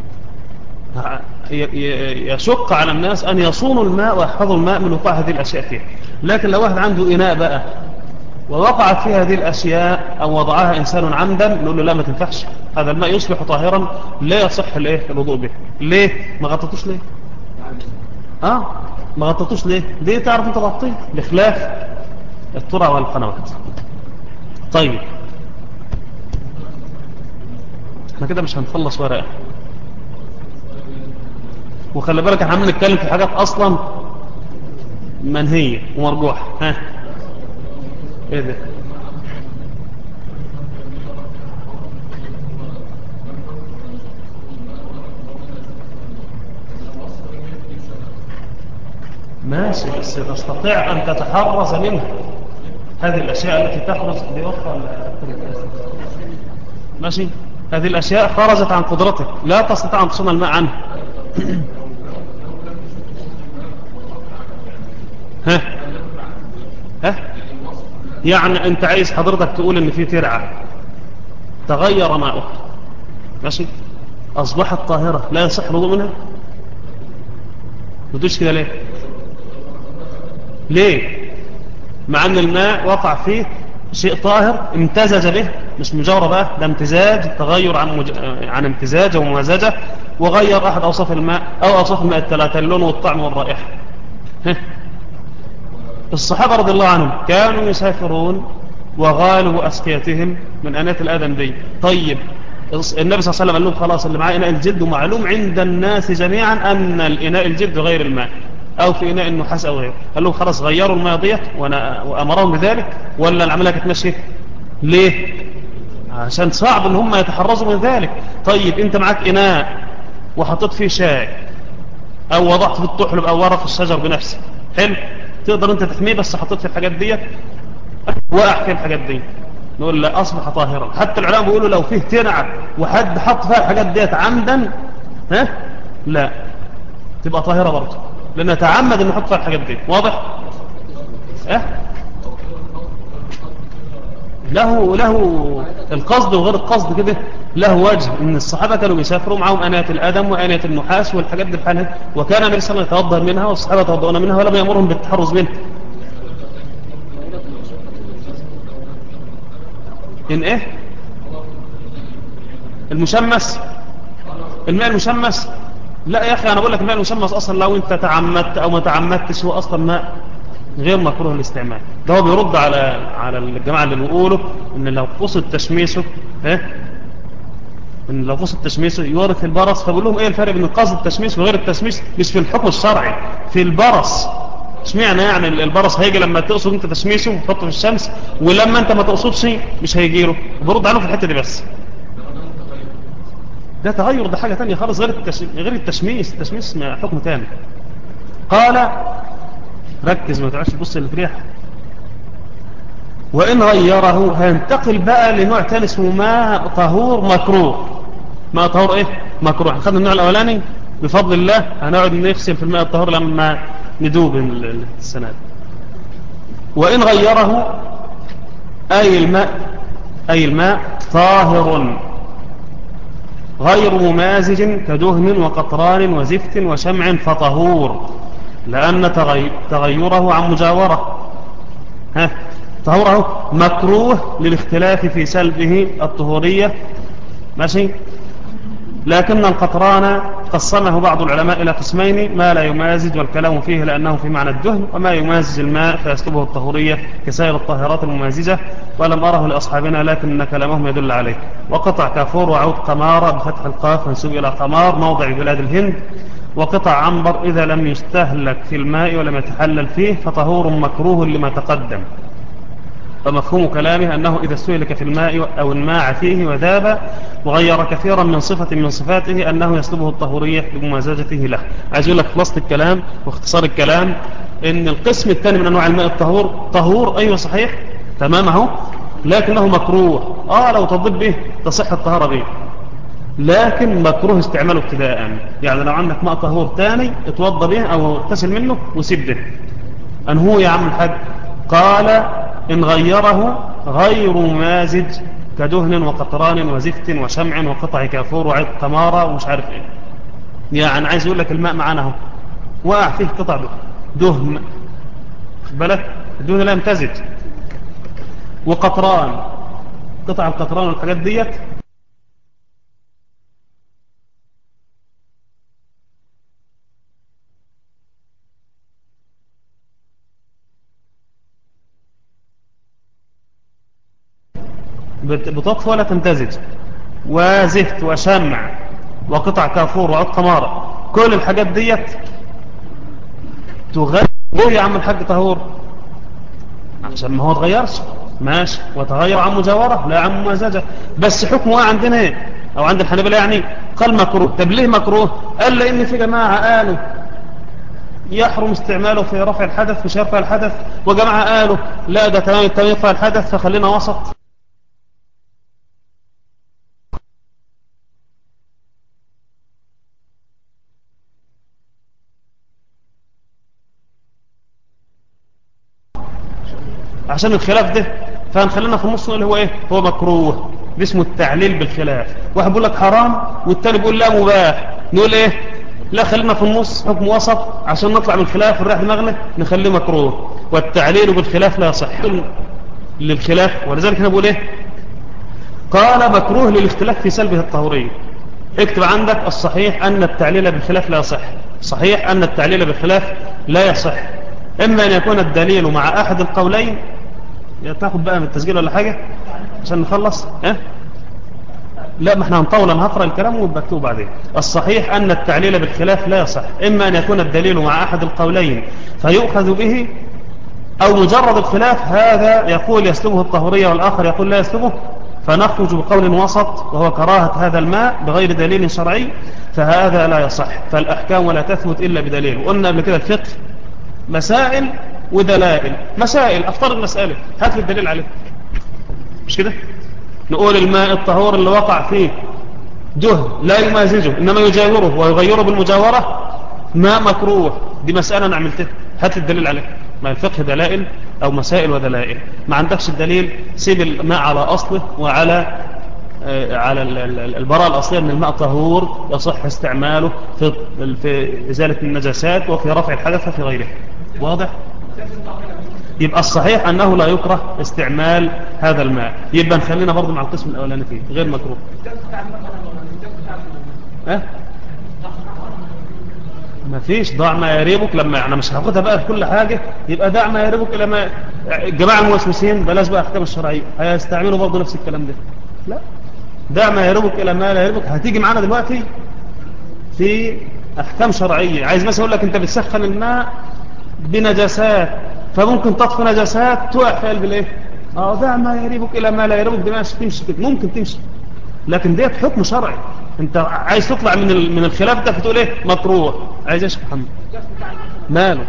يشق على الناس ان يصونوا الماء ويحفظوا الماء من وقوع هذه الاشياء فيه لكن لو واحد عنده اناء بقى ووقعت فيه هذه الاشياء او وضعها انسان عمدا نقول له لا ما تنفعش هذا الماء يصبح طاهرا لا يصح الايه الوضوء به ليه ما غطيتوش ليه اه ما غطيتوش ليه ليه تعرف انت تغطيه بخلاف الترع والقنوات طيب احنا كده مش هنخلص ورقه وخلي بالك احنا بنتكلم في حاجات اصلا منهيه ومرجوحه ها ايه ده ماشي بس تستطيع أن تتحرز منها هذه الأشياء التي تخرج بوفر ماشي هذه الأشياء خرجت عن قدرتك لا تستطيع أن تصون الماء عنها ها ها يعني انت عايز حضرتك تقول ان في ترعة تغير ماؤها ماشي اصبحت طاهرة لا يصح الوضوء منها بدوش كده ليه ليه مع ان الماء وقع فيه شيء طاهر امتزج به مش مجاورة بقى ده امتزاج تغير عن, مج... عن امتزاج وممازجة وغير احد اوصاف الماء او اوصاف الماء الثلاثة اللون والطعم والرائحة الصحابة رضي الله عنهم كانوا يسافرون وغالوا أسكيتهم من أناة الآدم دي طيب النبي صلى الله عليه وسلم قال لهم خلاص اللي معاه إناء الجلد ومعلوم عند الناس جميعا أن الإناء الجلد غير الماء أو في إناء النحاس أو غيره قال لهم خلاص غيروا الماء ديت وأمرهم بذلك ولا العملية كانت ماشية ليه عشان صعب ان هم يتحرزوا من ذلك طيب انت معاك إناء وحطيت فيه شاي أو وضعت في الطحلب أو ورق الشجر بنفسك حلو تقدر انت تحميه بس حطيت في الحاجات ديت وقع في الحاجات دي نقول لا اصبح طاهرا حتى العلماء بيقولوا لو فيه تنعة وحد حط فيها الحاجات ديت عمدا ها لا تبقى طاهرة برضه لانه تعمد انه يحط فيها الحاجات دي واضح اه له له القصد وغير القصد كده له وجه ان الصحابة كانوا بيسافروا معهم اناة الادم واناة النحاس والحاجات دي بحالها وكان النبي صلى الله عليه وسلم يتوضا منها والصحابة يتوضؤون منها ولم يامرهم بالتحرز منها ان ايه المشمس الماء المشمس لا يا اخي انا بقول لك الماء المشمس اصلا لو انت تعمدت او ما تعمدتش هو اصلا ماء غير مكروه الاستعمال ده هو بيرد على على الجماعه اللي بيقولوا ان لو قصد تشميسه ايه ان لو قصد تشميسه يورث البرص فبقول لهم ايه الفرق بين قصد التشميس وغير التشميس مش في الحكم الشرعي في البرص اشمعنى يعني البرص هيجي لما تقصد انت تشميسه وتحطه في الشمس ولما انت ما تقصدش مش هيجي له برد عنه في الحته دي بس ده تغير ده حاجة تانية خالص غير التش... غير التشميس التشميس حكم تاني قال ركز ما تعيش تبص اللي في ريح وإن غيره هينتقل بقى لنوع تاني اسمه ماء طهور مكروه ماء طهور ايه مكروه خدنا النوع الأولاني بفضل الله هنقعد نغسل في الماء الطهور لما ندوب السنة وإن غيره أي الماء أي الماء طاهر غير ممازج كدهن وقطران وزفت وشمع فطهور لأن تغيره عن مجاورة ها طهوره مكروه للاختلاف في سلبه الطهورية ماشي لكن القطران قسمه بعض العلماء إلى قسمين ما لا يمازج والكلام فيه لأنه في معنى الدهن وما يمازج الماء فيسلبه الطهورية كسائر الطاهرات الممازجة ولم أره لأصحابنا لكن كلامهم يدل عليه وقطع كافور وعود قمارة بفتح القاف منسوب إلى قمار موضع بلاد الهند وقطع عنبر إذا لم يستهلك في الماء ولم يتحلل فيه فطهور مكروه لما تقدم فمفهوم كلامه أنه إذا استهلك في الماء أو الماع فيه وذاب وغير كثيرا من صفة من صفاته أنه يسلبه الطهورية بممازجته له عايز يقول لك خلاصة الكلام واختصار الكلام إن القسم الثاني من أنواع الماء الطهور طهور أيوة صحيح تمامه لكنه مكروه آه لو تضب به تصح الطهارة به لكن مكروه استعماله ابتداء يعني لو عندك ماء طهور ثاني اتوضى به أو اغتسل منه وسيب ده أنهو يا عم الحاج قال إن غيره غير مازج كدهن وقطران وزفت وشمع وقطع كافور وعيد تمارة ومش عارف ايه يعني عايز يقول لك الماء معانا اهو وقع فيه قطع دهن دهن بالك الدهن لا يمتزج وقطران قطع القطران والحاجات ديت بتطفى ولا تمتزج وزفت وشمع وقطع كافور وعود قمارة كل الحاجات ديت تغير ليه يا عم الحاج طهور عشان ما هو تغيرش ماشي وتغير عن مجاورة لا عن ممازجة بس حكمه عندنا ايه او عند الحنابلة يعني قال مكروه طب ليه مكروه قال لان في جماعة قالوا يحرم استعماله في رفع الحدث مش يرفع الحدث وجماعة قالوا لا ده تمام التمام يرفع الحدث فخلينا وسط عشان الخلاف ده فهنخلينا في النص اللي هو ايه هو مكروه ده اسمه التعليل بالخلاف واحد بيقول لك حرام والتاني بيقول لا مباح نقول ايه لا خلينا في النص حكم وسط عشان نطلع من الخلاف ونريح دماغنا نخليه مكروه والتعليل بالخلاف لا يصح للخلاف ولذلك هنا بقول ايه قال مكروه للاختلاف في سلبه الطهورية اكتب عندك الصحيح أن التعليل بالخلاف لا يصح صحيح أن التعليل بالخلاف لا يصح إما أن يكون الدليل مع أحد القولين يا تاخد بقى من التسجيل ولا حاجة عشان نخلص اه لا ما احنا هنطول انا هقرا الكلام وبكتبه بعدين الصحيح ان التعليل بالخلاف لا يصح اما ان يكون الدليل مع احد القولين فيؤخذ به او مجرد الخلاف هذا يقول يسلبه الطهورية والاخر يقول لا يسلبه فنخرج بقول وسط وهو كراهة هذا الماء بغير دليل شرعي فهذا لا يصح فالاحكام لا تثبت الا بدليل وقلنا قبل كده الفقه مسائل ودلائل مسائل افترض مسألة هات لي الدليل عليه مش كده نقول الماء الطهور اللي وقع فيه دهن لا يمازجه إنما يجاوره ويغيره بالمجاورة ماء مكروه دي مسألة أنا عملتها هات الدليل عليه ما الفقه دلائل أو مسائل ودلائل ما عندكش الدليل سيب الماء على أصله وعلى آه على البراءة الأصلية من الماء طهور يصح استعماله في, في إزالة النجاسات وفي رفع الحدث وفي غيره واضح؟ يبقى الصحيح أنه لا يكره استعمال هذا الماء يبقى نخلينا برضو مع القسم الأولاني فيه غير مكروه أه؟ ما فيش ضع ما يريبك لما انا مش هاخدها بقى في كل حاجة يبقى دع ما يريبك لما الجماعة الموسوسين بلاش بقى احكام الشرعية هيستعملوا برضو نفس الكلام ده لا دع ما يريبك الى ما لا يريبك هتيجي معانا دلوقتي في احكام شرعية عايز مثلا اقول لك انت بتسخن الماء بنجاسات فممكن تطفي نجاسات تقع في قلب الايه اه دع ما يريبك الى ما لا يريبك دي ماشي تمشي كده ممكن تمشي لكن ديت حكم شرعي انت عايز تطلع من ال- من الخلاف ده فتقول ايه مكروه عايز ايش يا محمد ماله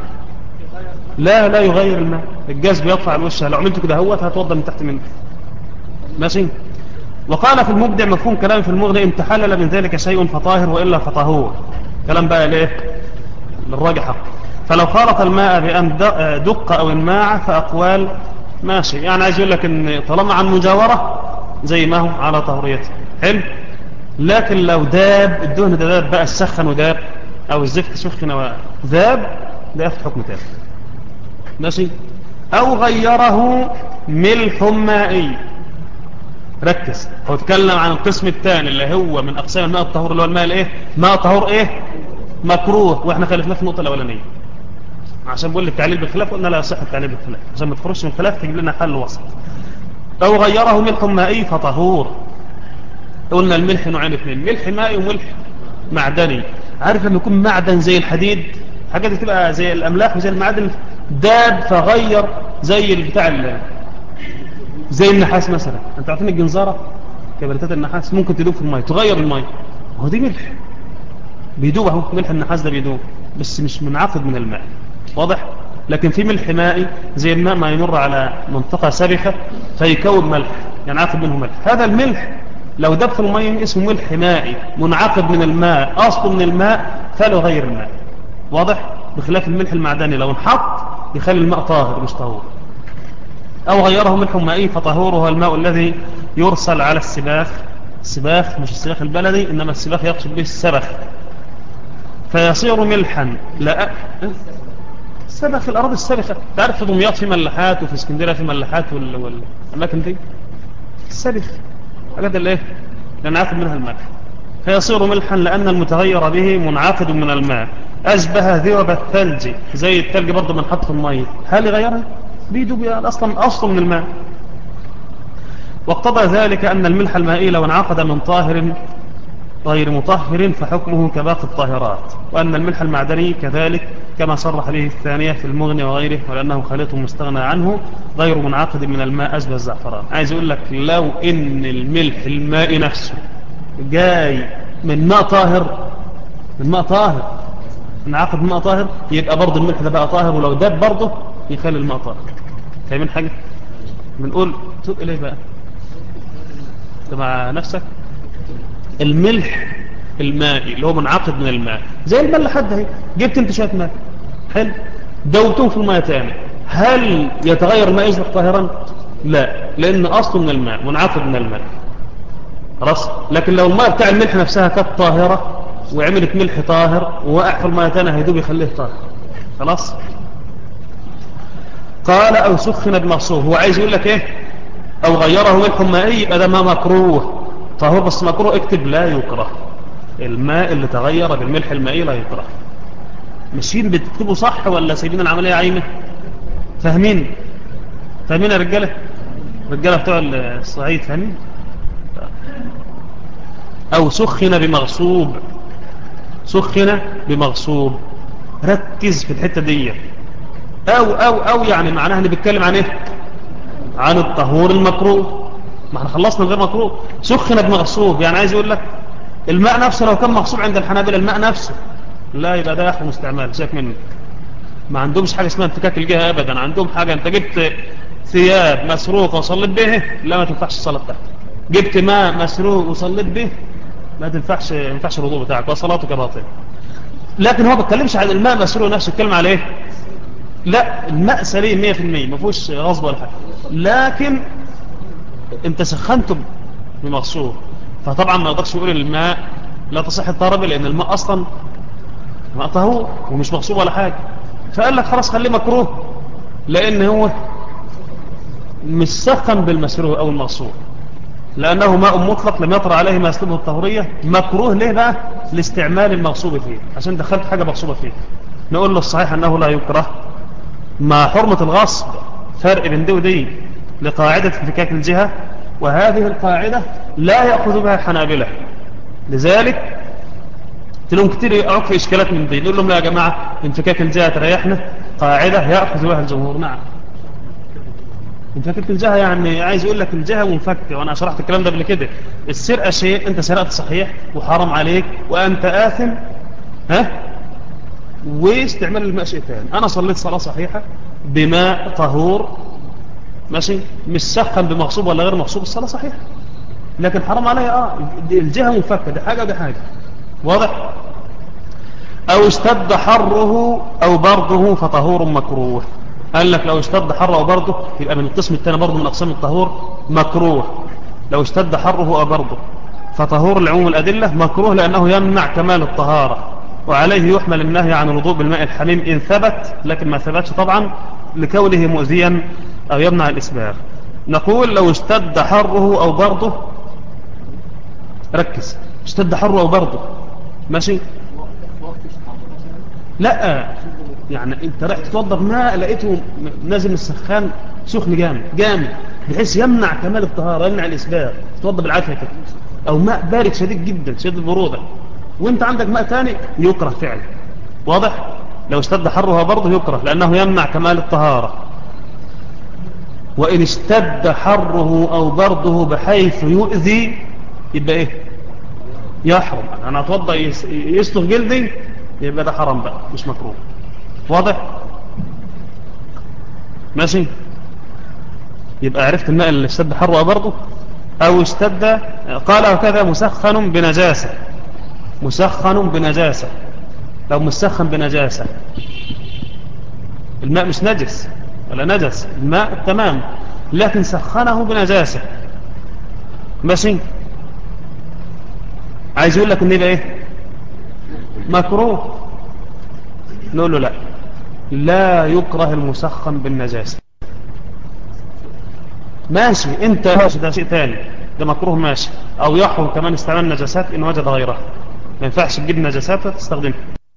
لا لا يغير الماء الجاز بيطلع الوش لو عملت كده هوت هتوضى من تحت منه ماشي وقال في المبدع مفهوم كلام في المغني ان تحلل من ذلك شيء فطاهر والا فطهور كلام بقى ليه للراجح حق فلو خالط الماء بأن د- دق أو انماع فأقوال ماشي يعني عايز يقول لك ان طالما عن مجاورة زي ما هو على طهوريته حلو لكن لو داب الدهن ده داب بقى السخن وداب أو الزفت سخن وذاب ده ياخد حكم تاني ماشي أو غيره ملح مائي ركز هو اتكلم عن القسم الثاني اللي هو من أقسام الماء الطهور اللي هو الماء الايه ماء طهور ايه مكروه واحنا خالفنا في النقطة الأولانية عشان بقول التعليل بالخلاف قلنا لا يصح التعليل بالخلاف عشان ما تخرجش من الخلاف تجيب لنا حل وسط لو غيره ملح مائي فطهور قلنا الملح نوعين اثنين ملح مائي وملح معدني عارف لما يكون معدن زي الحديد حاجة دي تبقى زي الأملاح وزي المعادن داب فغير زي البتاع ال- زي النحاس مثلا انت عارفين الجنزارة كبريتات النحاس ممكن تدوب في الماء تغير الماء هو دي ملح بيدوب اهو ملح النحاس ده بيدوب بس مش منعقد من الماء واضح لكن في ملح مائي زي الماء ما يمر على منطقة سبخة فيكون ملح ينعقد منه ملح هذا الملح لو دب في الماء اسمه ملح مائي منعقد من الماء أصله من الماء فلا يغير الماء واضح بخلاف الملح المعدني لو انحط يخلي الماء طاهر مش طهور أو غيره ملح مائي فطهوره هو الماء الذي يرسل على السباخ السباخ مش السباخ البلدي إنما السباخ يقصد به السبخ فيصير ملحا لا السبخ الأراضي السبخة تعرف في دمياط في ملاحات وفي اسكندرية في ملاحات وال... والأماكن دي السبخ حاجات اللي ايه ينعقد منها الماء فيصير ملحا لأن المتغير به منعقد من الماء أشبه ذوب الثلج زي الثلج برضه من حط في المية هل يغيرها؟ بيدوب أصلا أصل من الماء واقتضى ذلك أن الملح المائي لو انعقد من طاهر غير مطهر فحكمه كباقي الطاهرات وأن الملح المعدني كذلك كما صرح به الثانية في المغني وغيره ولأنه خليط مستغنى عنه غير منعقد من الماء أشبه الزعفران عايز أقول لك لو إن الملح المائي نفسه جاي من ماء طاهر من ماء طاهر انعقد من ماء طاهر يبقى برضه الملح ده بقى طاهر ولو داب برضه يخلي الماء طاهر فاهمين حاجة بنقول توب إليه بقى انت مع نفسك الملح المائي اللي هو منعقد من الماء زي الملح ده اهي جبت انت شويه ماء حلو دوبتهم في الماء تاني هل يتغير الماء يصبح طاهرا لا لان اصله من الماء منعقد من الماء خلاص لكن لو الماء بتاع الملح نفسها كانت طاهره وعملت ملح طاهر ووقع في الماء تاني هيدوب يخليه طاهر خلاص قال او سخن بمغصوب هو عايز يقول لك ايه او غيره ملح مائي يبقى ده ما مكروه طهور بس مكروه اكتب لا يكره الماء اللي تغير بالملح المائي لا يكره ماشيين بتكتبوا صح ولا سايبين العملية عايمة فاهمين فاهمين يا رجالة رجالة بتوع الصعيد فاهمين او سخن بمغصوب سخن بمغصوب ركز في الحتة دي او او او يعني معناها اللي بيتكلم عن ايه عن الطهور المكروه ما احنا خلصنا من غير مكروه سخن بمغصوب يعني عايز يقول لك الماء نفسه لو كان مغصوب عند الحنابلة الماء نفسه لا يبقى ده يحرم استعمال شايف منه ما عندهمش حاجة اسمها انفكاك الجهة ابدا عندهم حاجة انت جبت ثياب مسروقة وصليت به لا ما تنفعش الصلاة بتاعتك جبت ماء مسروق وصليت به ما تنفعش ما ينفعش الوضوء بتاعك وصلاتك باطل لكن هو ما بيتكلمش عن الماء مسروق نفسه بيتكلم على ايه لا الماء سليم 100% ما فيهوش غصب ولا حاجه لكن انت سخنته بمغصوب فطبعا ما يقدرش يقول الماء لا تصح الطهاره به لان الماء اصلا ماء طهور ومش مغصوب ولا حاجه فقال لك خلاص خليه مكروه لان هو مش سخن بالمسروق او المغصوب لانه ماء مطلق لم يطرى عليه ما يسلبه الطهوريه مكروه ليه بقى لاستعمال المغصوب فيه عشان دخلت حاجه مغصوبه فيه نقول له الصحيح انه لا يكره مع حرمه الغصب فرق بين دي ودي لقاعدة انفكاك الجهة وهذه القاعدة لا يأخذ بها الحنابلة لذلك تلهم كتير يقعوا في إشكالات من دي نقول لهم لا يا جماعة انفكاك الجهة تريحنا قاعدة يأخذ بها الجمهور نعم انت فاكر الجهة يعني عايز يقول لك الجهة منفكة وانا شرحت الكلام ده قبل كده السرقة شيء انت سرقت صحيح وحرام عليك وانت آثم ها واستعمال الماء شيء ثاني انا صليت صلاة صحيحة بماء طهور ماشي مش سخن بمغصوب ولا غير مغصوب الصلاة صحيحة لكن حرام عليها اه الجهة منفكة دي حاجة ودي حاجة واضح او اشتد حره او برده فطهور مكروه قال لك لو اشتد حره او برده يبقى من القسم الثاني برضه من اقسام الطهور مكروه لو اشتد حره او برده فطهور لعموم الادله مكروه لانه يمنع كمال الطهاره وعليه يحمل النهي عن الوضوء بالماء الحميم ان ثبت لكن ما ثبتش طبعا لكونه مؤذيا او يمنع الاسباغ نقول لو اشتد حره او برده ركز اشتد حره او برده ماشي لا يعني انت رايح تتوضى ماء لقيته نازل من السخان سخن جامد جامد بحيث يمنع كمال الطهاره يمنع الاسباغ تتوضى بالعافيه كده او ماء بارد شديد جدا شديد البروده وانت عندك ماء ثاني يكره فعلا واضح لو اشتد حرها برضه يكره لانه يمنع كمال الطهاره وان اشتد حره او برده بحيث يؤذي يبقى ايه يحرم انا اتوضى يسلخ جلدي يبقى ده حرام بقى مش مكروه واضح ماشي يبقى عرفت الماء اللي اشتد حره برضه او اشتد قال هكذا مسخن بنجاسة مسخن بنجاسة لو مسخن بنجاسة الماء مش نجس ولا نجس الماء تمام لكن سخنه بنجاسة ماشي عايز يقول لك ان يبقى ايه مكروه نقول له لا لا يكره المسخن بالنجاسة ماشي انت ماشي ده شيء ثاني ده مكروه ماشي او يحرم كمان استعمال نجاسات ان وجد غيرها ما ينفعش تجيب نجاسات وتستخدمها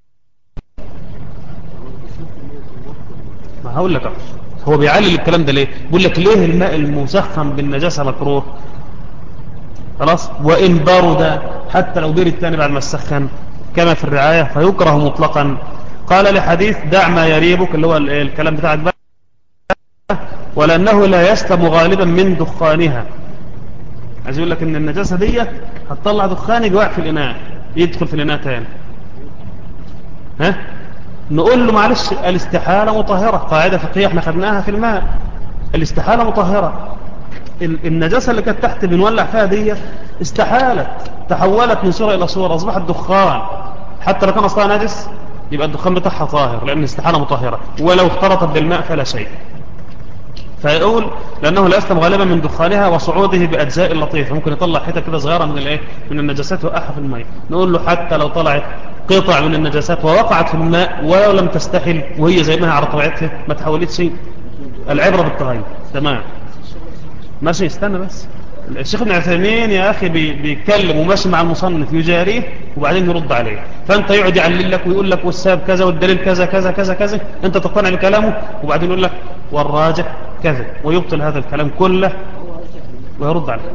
ما هقول لك هو بيعلل الكلام ده ليه بيقول لك ليه الماء المسخن بالنجاسة مكروه خلاص وان برد حتى لو بيرد تاني بعد ما تسخن كما في الرعاية فيكره مطلقا قال لحديث دع ما يريبك اللي هو الكلام بتاعك بقى ولأنه لا يسلم غالبا من دخانها عايز يقول لك ان النجاسة دي هتطلع دخان يجوع في الإناء يدخل في الإناء تاني ها نقول له معلش الاستحالة مطهرة قاعدة فقهية احنا خدناها في الماء الاستحالة مطهرة النجاسة اللي كانت تحت بنولع فيها دي استحالت تحولت من صورة إلى صورة أصبحت دخان حتى لو كان أصلها نجس يبقى الدخان بتاعها طاهر لأن الاستحالة مطهرة ولو اختلطت بالماء فلا شيء فيقول لأنه لا يسلم غالبا من دخانها وصعوده بأجزاء اللطيفة ممكن يطلع حتة كده صغيرة من الايه من النجاسات وقعها في الماء نقول له حتى لو طلعت قطع من النجاسات ووقعت في الماء ولو لم تستحل وهي زي ما هي على طبيعتها ما تحولتش العبرة بالتغير تمام ماشي استنى بس الشيخ ابن عثيمين يا أخي بيتكلم وماشي مع المصنف يجاريه وبعدين يرد عليه فأنت يقعد يعلل لك ويقول لك والسبب كذا والدليل كذا كذا كذا كذا أنت تقتنع بكلامه وبعدين يقول لك والراجح كذا ويبطل هذا الكلام كله ويرد عليه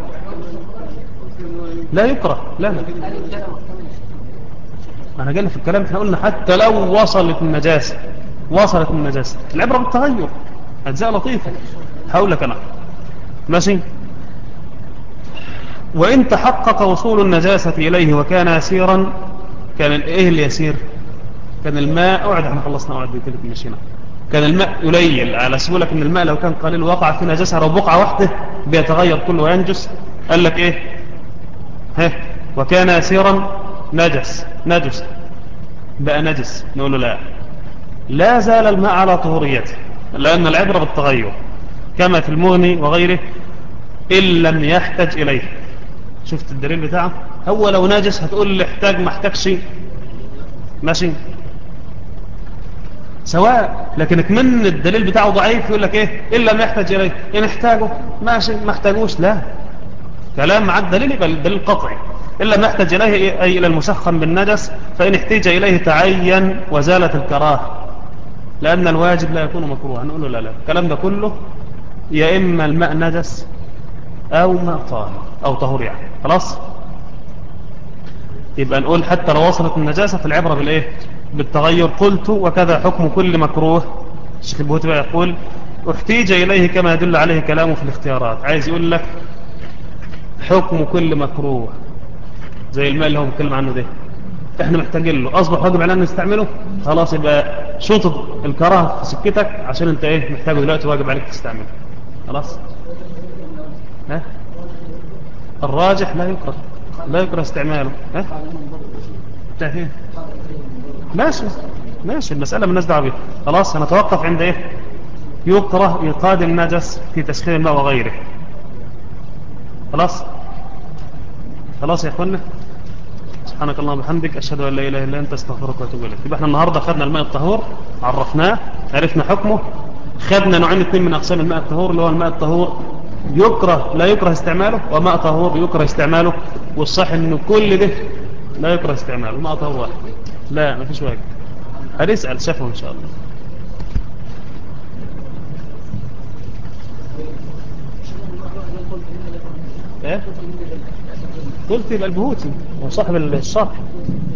لا يكره لا لا أنا قال في الكلام احنا قلنا حتى لو وصلت النجاسة وصلت النجاسة العبرة بالتغير أجزاء لطيفة هقول لك أنا ماشي وإن تحقق وصول النجاسة إليه وكان يسيرا كان إيه اللي يسير كان الماء أوعد احنا خلصنا أوعد بكلة مشينا كان الماء قليل على سهولة إن الماء لو كان قليل وقع في نجاسة لو بقعة واحدة بيتغير كله وينجس قال لك إيه ها وكان يسيرا نجس نجس بقى نجس نقول له لا لا زال الماء على طهوريته لأن العبرة بالتغير كما في المغني وغيره إن لم يحتج إليه شفت الدليل بتاعه هو لو ناجس هتقول لي احتاج ما احتاجش ماشي سواء لكنك من الدليل بتاعه ضعيف يقول لك ايه إن لم يحتج إليه إن احتاجه ماشي ما احتاجوش لا كلام مع الدليل يبقى الدليل قطعي إن لم يحتج إليه أي إلى المسخن بالنجس فإن احتاج إليه تعين وزالت الكراهه لأن الواجب لا يكون مكروها نقول له لا لا الكلام ده كله يا إما الماء نجس أو ماء طاهر أو طهور يعني خلاص يبقى نقول حتى لو وصلت النجاسة في العبرة بالإيه بالتغير قلت وكذا حكم كل مكروه الشيخ البهوتي بقى يقول احتيج إليه كما يدل عليه كلامه في الاختيارات عايز يقول لك حكم كل مكروه زي الماء اللي هو بيتكلم عنه ده احنا محتاجين له اصبح واجب علينا نستعمله خلاص يبقى شوط الكراهه في سكتك عشان انت ايه محتاجه دلوقتي واجب عليك تستعمله خلاص ها الراجح لا يكره لا يكره استعماله ها تهين ماشي ماشي المسألة من دعوه بها خلاص هنتوقف عند ايه يكره إيقاد النجس في تسخين الماء وغيره خلاص خلاص يا اخوانا سبحانك اللهم وبحمدك اشهد ان لا اله الا انت استغفرك واتوب اليك يبقى احنا النهارده خدنا الماء الطهور عرفناه عرفنا حكمه خدنا نوعين اثنين من اقسام الماء الطهور اللي هو الماء الطهور يكره لا يكره استعماله وماء طهور يكره استعماله والصح ان كل ده لا يكره استعماله ماء طهور واحد لا ما فيش واجب هنسال شافه ان شاء الله ايه قلت يبقى البهوتي وصاحب الشرح